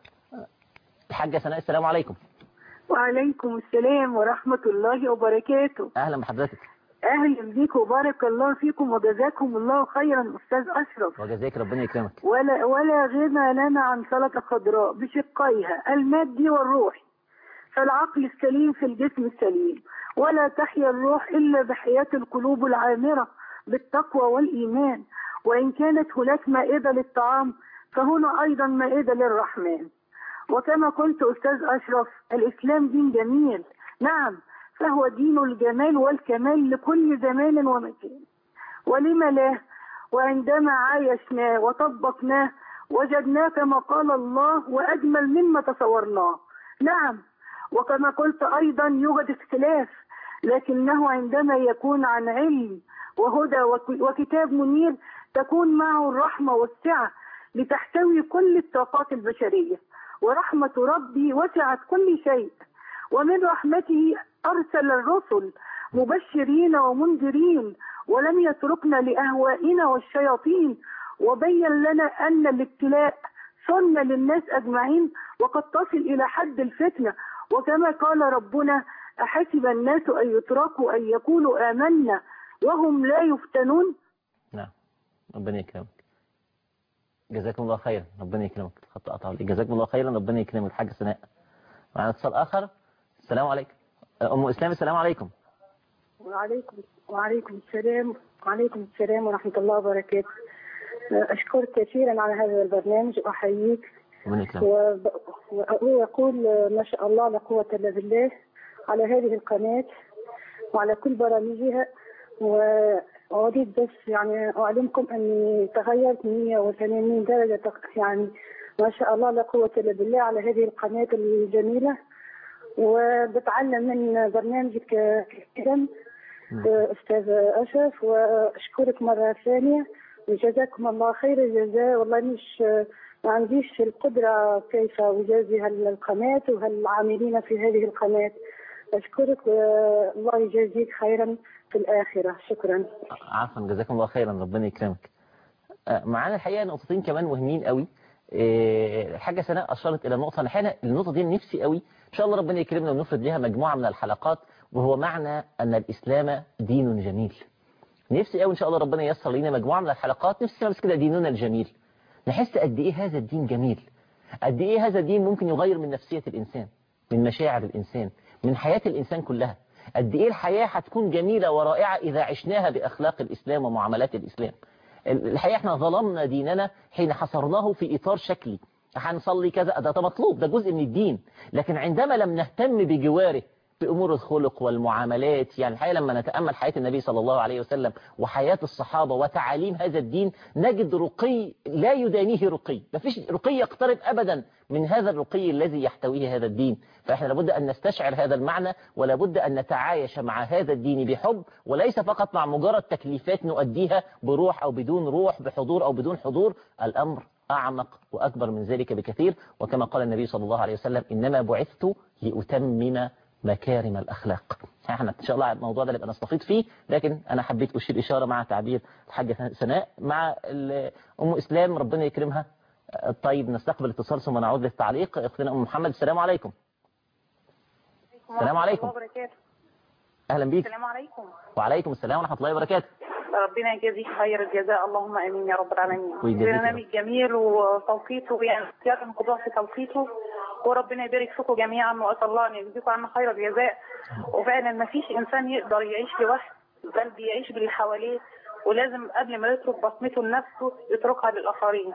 الحاجة سناء السلام عليكم وعليكم السلام ورحمة الله وبركاته أهلا بحضرتك أهلا بيك وبارك الله فيكم وجزاكم الله خيرا أستاذ أشرف وجزاك ربنا يكرمك ولا, ولا غنى لنا عن سلطة خضراء بشقيها المادي والروحي فالعقل السليم في الجسم السليم ولا تحيا الروح إلا بحياة القلوب العامرة بالتقوى والإيمان وإن كانت هناك مائدة للطعام فهنا أيضا مائدة للرحمن وكما قلت أستاذ أشرف الإسلام دين جميل نعم فهو دين الجمال والكمال لكل زمان ومكان ولم لا وعندما عايشناه وطبقناه وجدناه كما قال الله وأجمل مما تصورناه نعم وكما قلت أيضا يوجد اختلاف لكنه عندما يكون عن علم وهدى وك- وكتاب منير تكون معه الرحمة والسعة لتحتوي كل الطاقات البشرية ورحمة ربي وسعت كل شيء ومن رحمته أرسل الرسل مبشرين ومنذرين ولم يتركنا لأهوائنا والشياطين وبين لنا أن الابتلاء سنة للناس أجمعين وقد تصل إلى حد الفتنة وكما قال ربنا أحسب الناس أن يتركوا أن يقولوا آمنا وهم لا يفتنون نعم ربنا يكرمك جزاكم الله خيرا ربنا يكرمك خط قطع عليك جزاكم الله خيرا ربنا يكرمك الحاجة سناء معنا اتصال آخر السلام عليكم أم إسلام السلام عليكم وعليكم وعليكم السلام وعليكم السلام ورحمة الله وبركاته أشكرك كثيرا على هذا البرنامج وأحييك ربنا يكرمك وب- وأقول ما شاء الله لا قوة إلا بالله على هذه القناة وعلى كل برامجها وأريد بس يعني أعلمكم أني تغيرت 180 درجة تق- يعني ما شاء الله لا قوة إلا بالله على هذه القناة الجميلة وبتعلم من برنامجك كثيرا أستاذ أشرف وأشكرك مرة ثانية وجزاكم الله خير الجزاء والله مش ما عنديش القدرة كيف أجازي هالقناة وهالعاملين في هذه القناة أشكرك والله يجازيك خيرا في الآخرة شكرا عفوا جزاكم الله خيرا ربنا يكرمك آه، معانا الحقيقه نقطتين كمان مهمين قوي آه، الحاجه سناء اشارت الى نقطه الحقيقه النقطه دي نفسي قوي ان شاء الله ربنا يكرمنا ونفرد لها مجموعه من الحلقات وهو معنى ان الاسلام دين جميل نفسي قوي ان شاء الله ربنا ييسر لنا مجموعه من الحلقات نفسي بس كده ديننا الجميل نحس قد ايه هذا الدين جميل قد ايه هذا الدين ممكن يغير من نفسيه الانسان من مشاعر الانسان من حياه الانسان كلها قد ايه الحياه هتكون جميله ورائعه اذا عشناها باخلاق الاسلام ومعاملات الاسلام الحقيقه احنا ظلمنا ديننا حين حصرناه في اطار شكلي هنصلي كذا ده ده مطلوب ده جزء من الدين لكن عندما لم نهتم بجواره بأمور الخلق والمعاملات يعني الحقيقة لما نتأمل حياة النبي صلى الله عليه وسلم وحياة الصحابة وتعاليم هذا الدين نجد رقي لا يدانيه رقي ما فيش رقي يقترب أبدا من هذا الرقي الذي يحتويه هذا الدين فإحنا لابد أن نستشعر هذا المعنى ولابد أن نتعايش مع هذا الدين بحب وليس فقط مع مجرد تكليفات نؤديها بروح أو بدون روح بحضور أو بدون حضور الأمر أعمق وأكبر من ذلك بكثير وكما قال النبي صلى الله عليه وسلم إنما بعثت لأتمم مكارم الأخلاق احنا ان شاء الله الموضوع ده نبقى نستفيد فيه لكن انا حبيت اشير اشاره مع تعبير الحاجه سناء مع ال- ام اسلام ربنا يكرمها طيب نستقبل اتصال ثم نعود للتعليق اختنا ام محمد السلام عليكم السلام عليكم. ورحمة الله وبركاته. اهلا بيك السلام عليكم وعليكم السلام ورحمه الله وبركاته ربنا يجازيك خير الجزاء اللهم امين يا رب العالمين ويجازيك يا رب. برنامج جميل وتوقيته يعني اختيار الخضوع في توقيته وربنا يبارك فيكم جميعا واسال الله ان يجزيكم عنا خير الجزاء وفعلا ما فيش انسان يقدر يعيش لوحده بل بيعيش باللي حواليه ولازم قبل ما يترك بصمته لنفسه يتركها للاخرين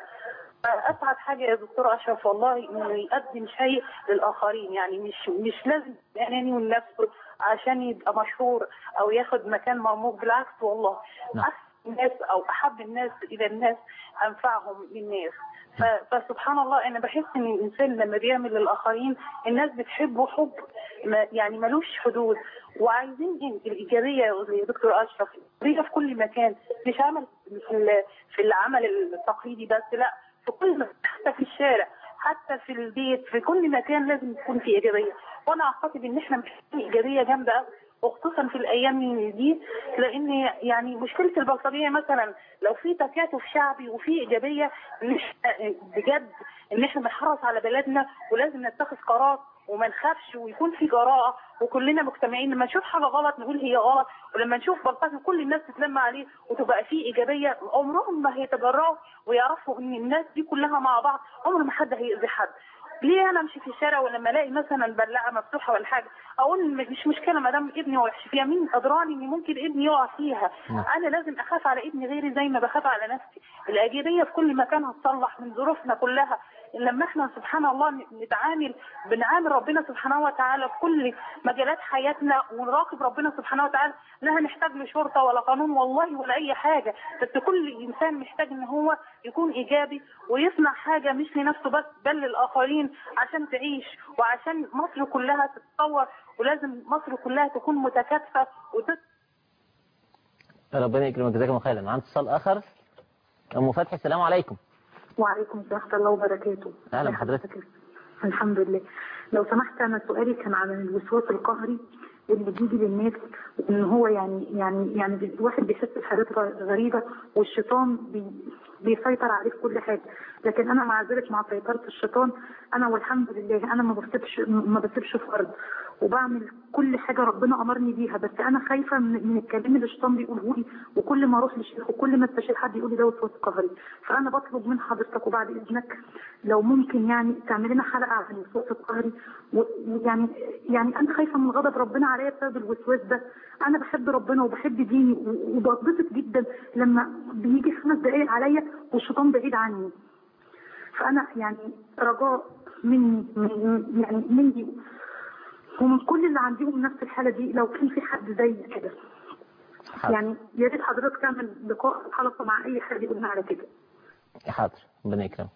اسعد حاجه يا دكتور اشرف والله انه يقدم شيء للاخرين يعني مش مش لازم اناني من نفسه عشان يبقى مشهور او ياخد مكان مرموق بالعكس والله نعم. احسن الناس او احب الناس الى الناس انفعهم للناس ف- فسبحان الله انا بحس ان الانسان لما بيعمل للاخرين الناس بتحبه حب ما يعني ملوش حدود وعايزين إن الايجابيه يا دكتور اشرف الايجابيه في كل مكان مش عمل في ال- في العمل التقليدي بس لا في كل مكان حتى في الشارع حتى في البيت في كل مكان لازم يكون في ايجابيه وانا اعتقد ان احنا محتاجين ايجابيه جامده قوي وخصوصا في الايام دي لان يعني مشكله البلطجيه مثلا لو في تكاتف شعبي وفي ايجابيه إن إحنا بجد ان احنا بنحرص على بلدنا ولازم نتخذ قرار وما نخافش ويكون في جراءه وكلنا مجتمعين لما نشوف حاجه غلط نقول هي غلط ولما نشوف بلطجي كل الناس تتلم عليه وتبقى في ايجابيه عمرهم ما هيتجرأوا ويعرفوا ان الناس دي كلها مع بعض عمر ما حد هيأذي حد ليه انا امشي في الشارع ولما الاقي مثلا بلاعه مفتوحه ولا حاجه اقول م- مش مشكله ما دام ابني وحش فيها مين ادراني ان ممكن ابني يقع فيها نعم. انا لازم اخاف على ابني غيري زي ما بخاف على نفسي الايجابيه في كل مكان هتصلح من ظروفنا كلها لما احنا سبحان الله ن- نتعامل بنعامل ربنا سبحانه وتعالى في كل مجالات حياتنا ونراقب ربنا سبحانه وتعالى لا هنحتاج لشرطه ولا قانون والله ولا اي حاجه بس كل انسان محتاج ان هو يكون ايجابي ويصنع حاجه مش لنفسه بس بل للاخرين عشان تعيش وعشان مصر كلها تتطور ولازم مصر كلها تكون متكاتفه وتت... ربنا يكرمك جزاكم الله خيرا معانا اتصال اخر ام فتحي السلام عليكم وعليكم السلام ورحمة الله وبركاته أهلا ازي بحضرتك. حضرتك؟ الحمد لله لو سمحت أنا سؤالي كان عن الوسواس القهري اللي بيجي للناس ان هو يعني يعني يعني الواحد بيحس بحاجات غ- غريبه والشيطان بي بيسيطر عليه في كل حاجه لكن انا مع ذلك مع سيطره الشيطان انا والحمد لله انا ما بسيبش ما بسيبش فرض وبعمل كل حاجه ربنا امرني بيها بس انا خايفه من, من الكلام اللي الشيطان بيقوله لي وكل ما اروح لشيخ وكل ما استشير حد يقول لي ده وسواس قهري فانا بطلب من حضرتك وبعد اذنك لو ممكن يعني تعمل لنا حلقه عن الوسواس القهري و- ويعني يعني انا خايفه من غضب ربنا عليا بسبب الوسواس ده انا بحب ربنا وبحب ديني و- وبتبسط جدا لما بيجي خمس دقايق عليا والشيطان بعيد عني فانا يعني رجاء مني من يعني مني ومن كل اللي عندهم نفس الحاله دي لو كان في حد زي كده حاضر يعني يا ريت حضرتك تعمل لقاء حلقه مع اي حد يقول لنا على كده حاضر ربنا يكرمك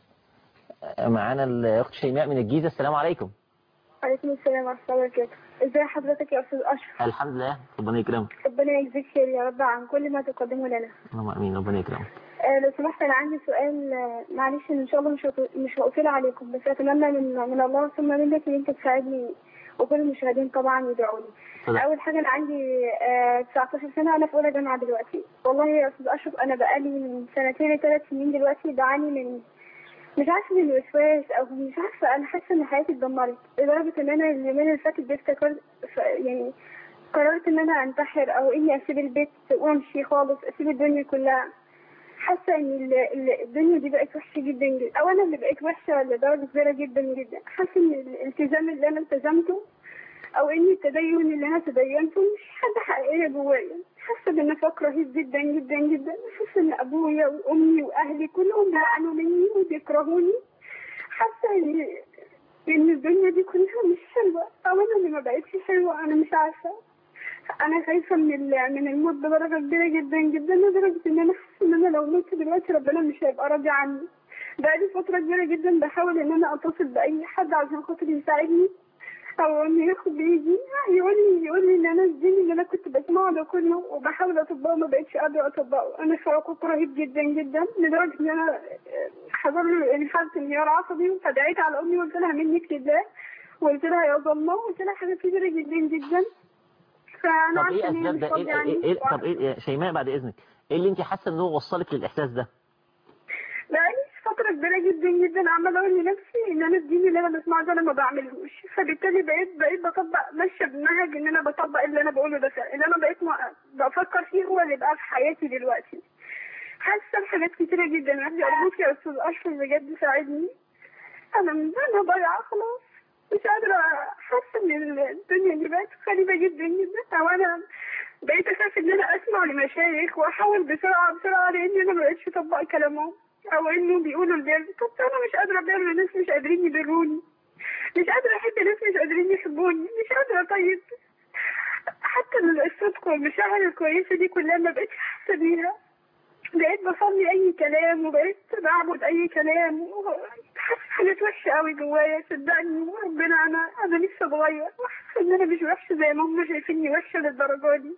معانا الاخت شيماء من الجيزه السلام عليكم عليكم السلام ورحمة الله وبركاته ازي حضرتك يا أستاذ أشرف الحمد لله ربنا يكرمك ربنا يجزيك خير يا رب عن كل ما تقدمه لنا اللهم امين ربنا يكرمك آه لو سمحت أنا عندي سؤال آه، معلش إن شاء الله مش هط- مش هقفل عليكم بس أتمنى من من الله ثم منك إن أنت تساعدني وكل المشاهدين طبعا يدعوا لي اتفضل. أول حاجة أنا عندي آه 19 سنة أنا في أولى جامعة دلوقتي والله يا أستاذ أشرف أنا بقالي من سنتين لثلاث سنين دلوقتي بعاني من مش عارفة من الوسواس أو مش عارفة أنا حاسة إن حياتي اتدمرت لدرجة إن أنا اليومين اللي فاتت دي افتكرت ف- يعني قررت إن أنا أنتحر أو إني أسيب البيت وأمشي خالص أسيب الدنيا كلها حاسة إن ال- ال- الدنيا دي بقت وحشة جدا جدا أو أنا اللي بقيت وحشة لدرجة كبيرة جدا جدا حاسة إن الالتزام اللي أنا التزمته أو إن التدين اللي أنا تدينته مش حاجة حقيقية جوايا حاسة بنفاق رهيب جدا جدا جدا حاسة إن أبويا وأمي وأهلي كلهم بيعانوا مني وبيكرهوني حاسة إن إن الدنيا دي كلها مش حلوة أو أنا اللي ما بقتش حلوة أنا مش عارفة أنا خايفة من ال- من الموت بدرجة كبيرة جدا جدا لدرجة إن أنا حاسة إن أنا لو مت دلوقتي ربنا مش هيبقى راضي عني بقالي فترة كبيرة جدا بحاول إن أنا أتصل بأي حد عشان خاطر يساعدني أو إنه ياخد بإيدي يقول لي يقول لي إن أنا الدين اللي أنا كنت بسمعه ده كله وبحاول أطبقه ما بقتش قادرة أطبقه أنا في عقوق رهيب جدا جدا لدرجة إن أنا حصل لي يعني حالة انهيار عصبي فدعيت على أمي وقلت لها منك لله وقلت لها يا ظلمة وقلت لها حاجات كتيرة جدا جدا فأنا طب ايه عارفة إن هي اسباب مش ده راضية ايه, عني إيه, إيه طب ايه يا شيماء بعد اذنك ايه اللي انت حاسه ان هو وصلك للاحساس ده بقالي فترة كبيرة جدا جدا عمالة أقول لنفسي إن أنا الدين اللي أنا بسمعه ده أنا ما بعملهوش فبالتالي بقيت بقيت بطبق ماشية بمنهج إن أنا بطبق اللي أنا بقوله ده فعلا اللي أنا بقيت ما- بفكر فيه هو اللي بقى في حياتي دلوقتي حاسة بحاجات كتيرة جدا محتاجة أرجوك يا أستاذ أشرف بجد ساعدني أنا أنا ضايعة خلاص مش قادرة حاسة إن الدنيا دي بقت غريبة جدا جدا أو أنا بقيت أخاف إن أنا أسمع لمشايخ وأحاول بسرعة بسرعة لأن أنا مبقتش أطبق كلامهم أو إنه بيقولوا البر طب أنا مش قادرة أبر ناس مش قادرين يبروني مش قادرة أحب ناس مش قادرين يحبوني مش قادرة طيب حتى الصدق والمشاعر الكويسة دي كلها ما بقتش حاسة بيها بقيت بصلي اي كلام وبقيت بعبد اي كلام حاسه حاجات وحشه قوي جوايا صدقني ربنا انا انا لسه اتغير وحاسه ان انا مش وحشه زي ما هم شايفيني وحشه للدرجه دي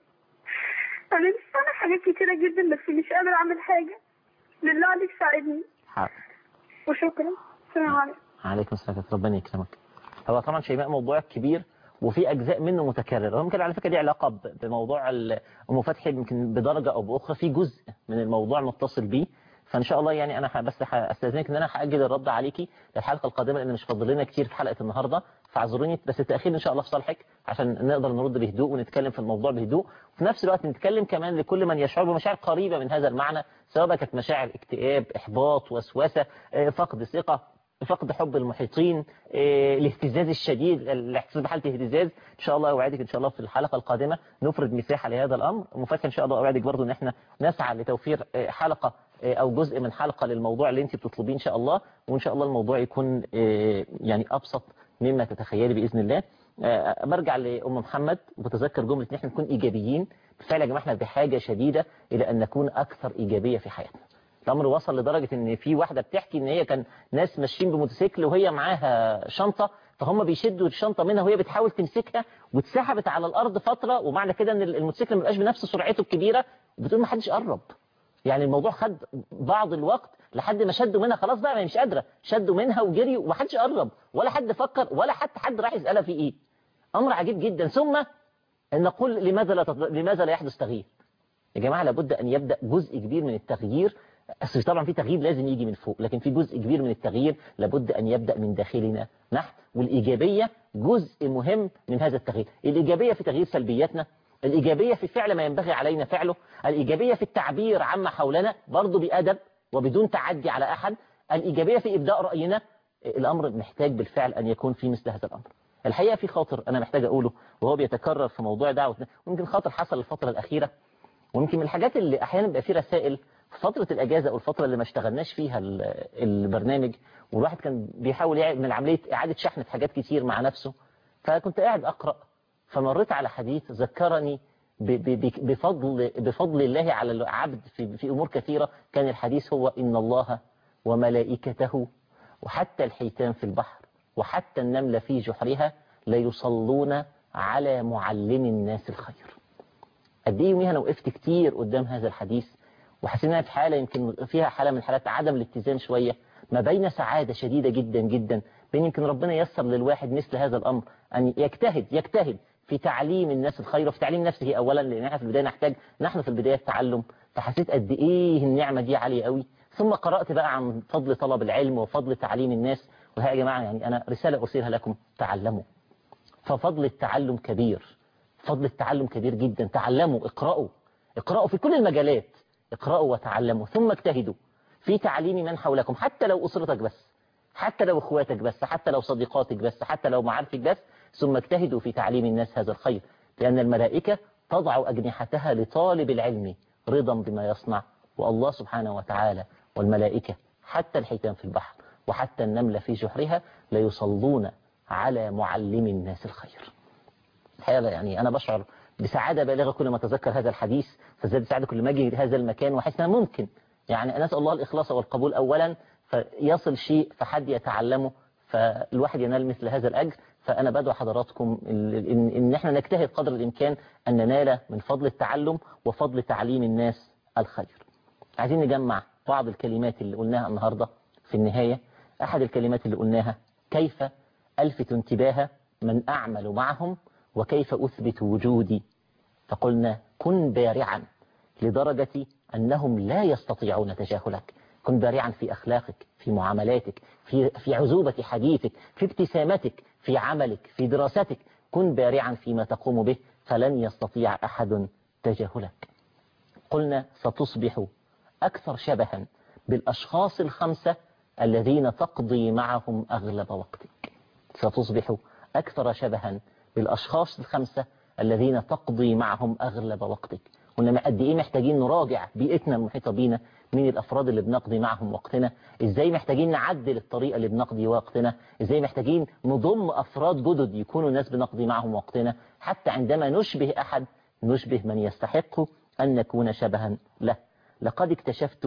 انا لسه انا حاجات كتيره جدا بس مش قادره اعمل حاجه بالله عليك ساعدني حاضر وشكرا السلام عليكم عليكم السلام ربنا يكرمك هو طبعا شيماء موضوع كبير وفي اجزاء منه متكرره ويمكن على فكره دي علاقه ب- بموضوع ال- ام فتحي يمكن بدرجه او باخرى في جزء من الموضوع متصل بيه فان شاء الله يعني انا ح- بس هستاذنك ان انا هاجل الرد عليكي للحلقه القادمه لان مش فاضل لنا كتير في حلقه النهارده فاعذروني بس التاخير ان شاء الله في صالحك عشان نقدر نرد بهدوء ونتكلم في الموضوع بهدوء وفي نفس الوقت نتكلم كمان لكل من يشعر بمشاعر قريبه من هذا المعنى سواء بقى كانت مشاعر اكتئاب احباط وسوسه آه، فقد ثقه فقد حب المحيطين آه، الاهتزاز الشديد الاحساس بحاله اهتزاز ان شاء الله اوعدك ان شاء الله في الحلقه القادمه نفرد مساحه لهذا الامر مفاتحه ان شاء الله اوعدك برضو ان احنا نسعى لتوفير آه، حلقه آه، او جزء من حلقه للموضوع اللي انت بتطلبيه ان شاء الله وان شاء الله الموضوع يكون آه، يعني ابسط مما تتخيلي باذن الله آه، برجع لام محمد بتذكر جمله ان احنا نكون ايجابيين بالفعل يا جماعه احنا بحاجه شديده الى ان نكون اكثر ايجابيه في حياتنا الامر وصل لدرجه ان في واحده بتحكي ان هي كان ناس ماشيين بموتوسيكل وهي معاها شنطه فهم بيشدوا الشنطه منها وهي بتحاول تمسكها واتسحبت على الارض فتره ومعنى كده ان الموتوسيكل ما بقاش بنفس سرعته الكبيره وبتقول ما حدش قرب يعني الموضوع خد بعض الوقت لحد ما شدوا منها خلاص بقى ما هي مش قادره شدوا منها وجريوا وما حدش قرب ولا حد فكر ولا حتى حد راح يسالها في ايه امر عجيب جدا ثم ان نقول لماذا لا تط- لماذا لا يحدث تغيير يا جماعه لابد ان يبدا جزء كبير من التغيير أصل طبعا في تغيير لازم يجي من فوق لكن في جزء كبير من التغيير لابد أن يبدأ من داخلنا نحن والإيجابية جزء مهم من هذا التغيير الإيجابية في تغيير سلبياتنا الإيجابية في فعل ما ينبغي علينا فعله الإيجابية في التعبير عما حولنا برضه بأدب وبدون تعدي على أحد الإيجابية في إبداء رأينا الأمر محتاج بالفعل أن يكون في مثل هذا الأمر الحقيقة في خاطر أنا محتاج أقوله وهو بيتكرر في موضوع دعوة ويمكن خاطر حصل الفترة الأخيرة ويمكن من الحاجات اللي أحيانا بيبقى في رسائل في فترة الأجازة أو الفترة اللي ما اشتغلناش فيها ال- البرنامج والواحد كان بيحاول يعمل عملية إعادة شحن في حاجات كتير مع نفسه فكنت قاعد أقرأ فمريت على حديث ذكرني ب- ب- ب- بفضل بفضل الله على العبد في في أمور كثيرة كان الحديث هو إن الله وملائكته وحتى الحيتان في البحر وحتى النملة في جحرها ليصلون على معلم الناس الخير قد ايه يوميها انا وقفت كتير قدام هذا الحديث وحسيت انها في حاله يمكن فيها حاله من حالات عدم الاتزان شويه ما بين سعاده شديده جدا جدا بين يمكن ربنا ييسر للواحد مثل هذا الامر ان يجتهد يجتهد في تعليم الناس الخير وفي تعليم نفسه اولا لان احنا في البدايه نحتاج نحن في البدايه التعلم فحسيت قد ايه النعمه دي عاليه قوي ثم قرات بقى عن فضل طلب العلم وفضل تعليم الناس وها يا جماعه يعني انا رساله ارسلها لكم تعلموا ففضل التعلم كبير فضل التعلم كبير جدا تعلموا اقرأوا اقرأوا في كل المجالات اقرأوا وتعلموا ثم اجتهدوا في تعليم من حولكم حتى لو أسرتك بس حتى لو اخواتك بس حتى لو صديقاتك بس حتى لو معارفك بس ثم اجتهدوا في تعليم الناس هذا الخير لأن الملائكة تضع أجنحتها لطالب العلم رضا بما يصنع والله سبحانه وتعالى والملائكة حتى الحيتان في البحر وحتى النملة في جحرها ليصلون على معلم الناس الخير هذا يعني أنا بشعر بسعادة بالغة كل ما أتذكر هذا الحديث فزاد سعادة كل ما أجي هذا المكان وأحس أنه ممكن يعني أنا أسأل الله الإخلاص والقبول أولا فيصل شيء فحد يتعلمه فالواحد ينال مثل هذا الأجر فأنا بدعو حضراتكم ال- إن, إن إحنا نجتهد قدر الإمكان أن ننال من فضل التعلم وفضل تعليم الناس الخير عايزين نجمع بعض الكلمات اللي قلناها النهاردة في النهاية أحد الكلمات اللي قلناها كيف ألفت انتباه من أعمل معهم وكيف أثبت وجودي فقلنا كن بارعا لدرجة أنهم لا يستطيعون تجاهلك كن بارعا في أخلاقك في معاملاتك في, في عزوبة حديثك في ابتسامتك في عملك في دراستك كن بارعا فيما تقوم به فلن يستطيع أحد تجاهلك قلنا ستصبح أكثر شبها بالأشخاص الخمسة الذين تقضي معهم أغلب وقتك ستصبح أكثر شبها بالأشخاص الخمسة الذين تقضي معهم أغلب وقتك قلنا قد إيه محتاجين نراجع بيئتنا المحيطة بينا مين الأفراد اللي بنقضي معهم وقتنا إزاي محتاجين نعدل الطريقة اللي بنقضي وقتنا إزاي محتاجين نضم أفراد جدد يكونوا ناس بنقضي معهم وقتنا حتى عندما نشبه أحد نشبه من يستحق أن نكون شبها له لقد اكتشفت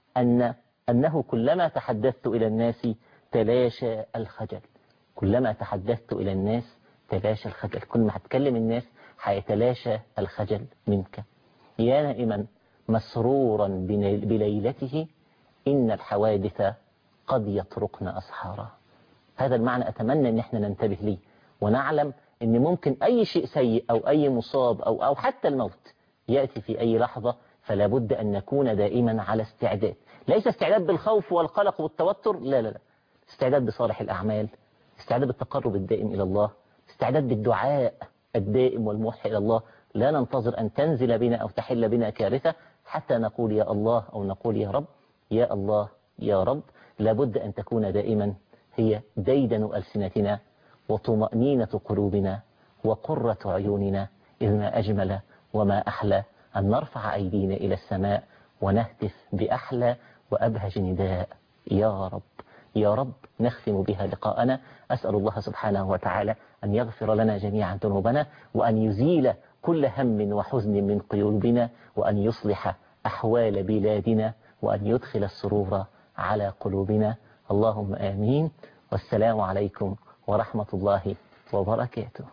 أن أنه كلما تحدثت إلى الناس تلاشى الخجل كلما تحدثت إلى الناس تلاشى الخجل كل ما هتكلم الناس هيتلاشى الخجل منك يا نائما مسرورا بني- بليلته إن الحوادث قد يطرقن أسحارا هذا المعنى أتمنى أن احنا ننتبه ليه ونعلم أن ممكن أي شيء سيء أو أي مصاب أو, أو حتى الموت يأتي في أي لحظة فلا بد أن نكون دائما على استعداد ليس استعداد بالخوف والقلق والتوتر لا لا لا استعداد بصالح الأعمال استعداد بالتقرب الدائم إلى الله استعداد بالدعاء الدائم والموحي إلى الله لا ننتظر أن تنزل بنا أو تحل بنا كارثة حتى نقول يا الله أو نقول يا رب يا الله يا رب لابد أن تكون دائما هي ديدن ألسنتنا وطمأنينة قلوبنا وقرة عيوننا إذ ما أجمل وما أحلى أن نرفع أيدينا إلى السماء ونهتف بأحلى وأبهج نداء يا رب يا رب نختم بها لقاءنا أسأل الله سبحانه وتعالى أن يغفر لنا جميعا ذنوبنا وأن يزيل كل هم وحزن من قلوبنا وأن يصلح أحوال بلادنا وأن يدخل السرور على قلوبنا اللهم آمين والسلام عليكم ورحمة الله وبركاته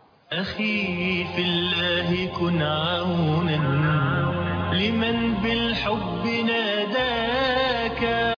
أخي في الله كن عونا لمن بالحب ناداك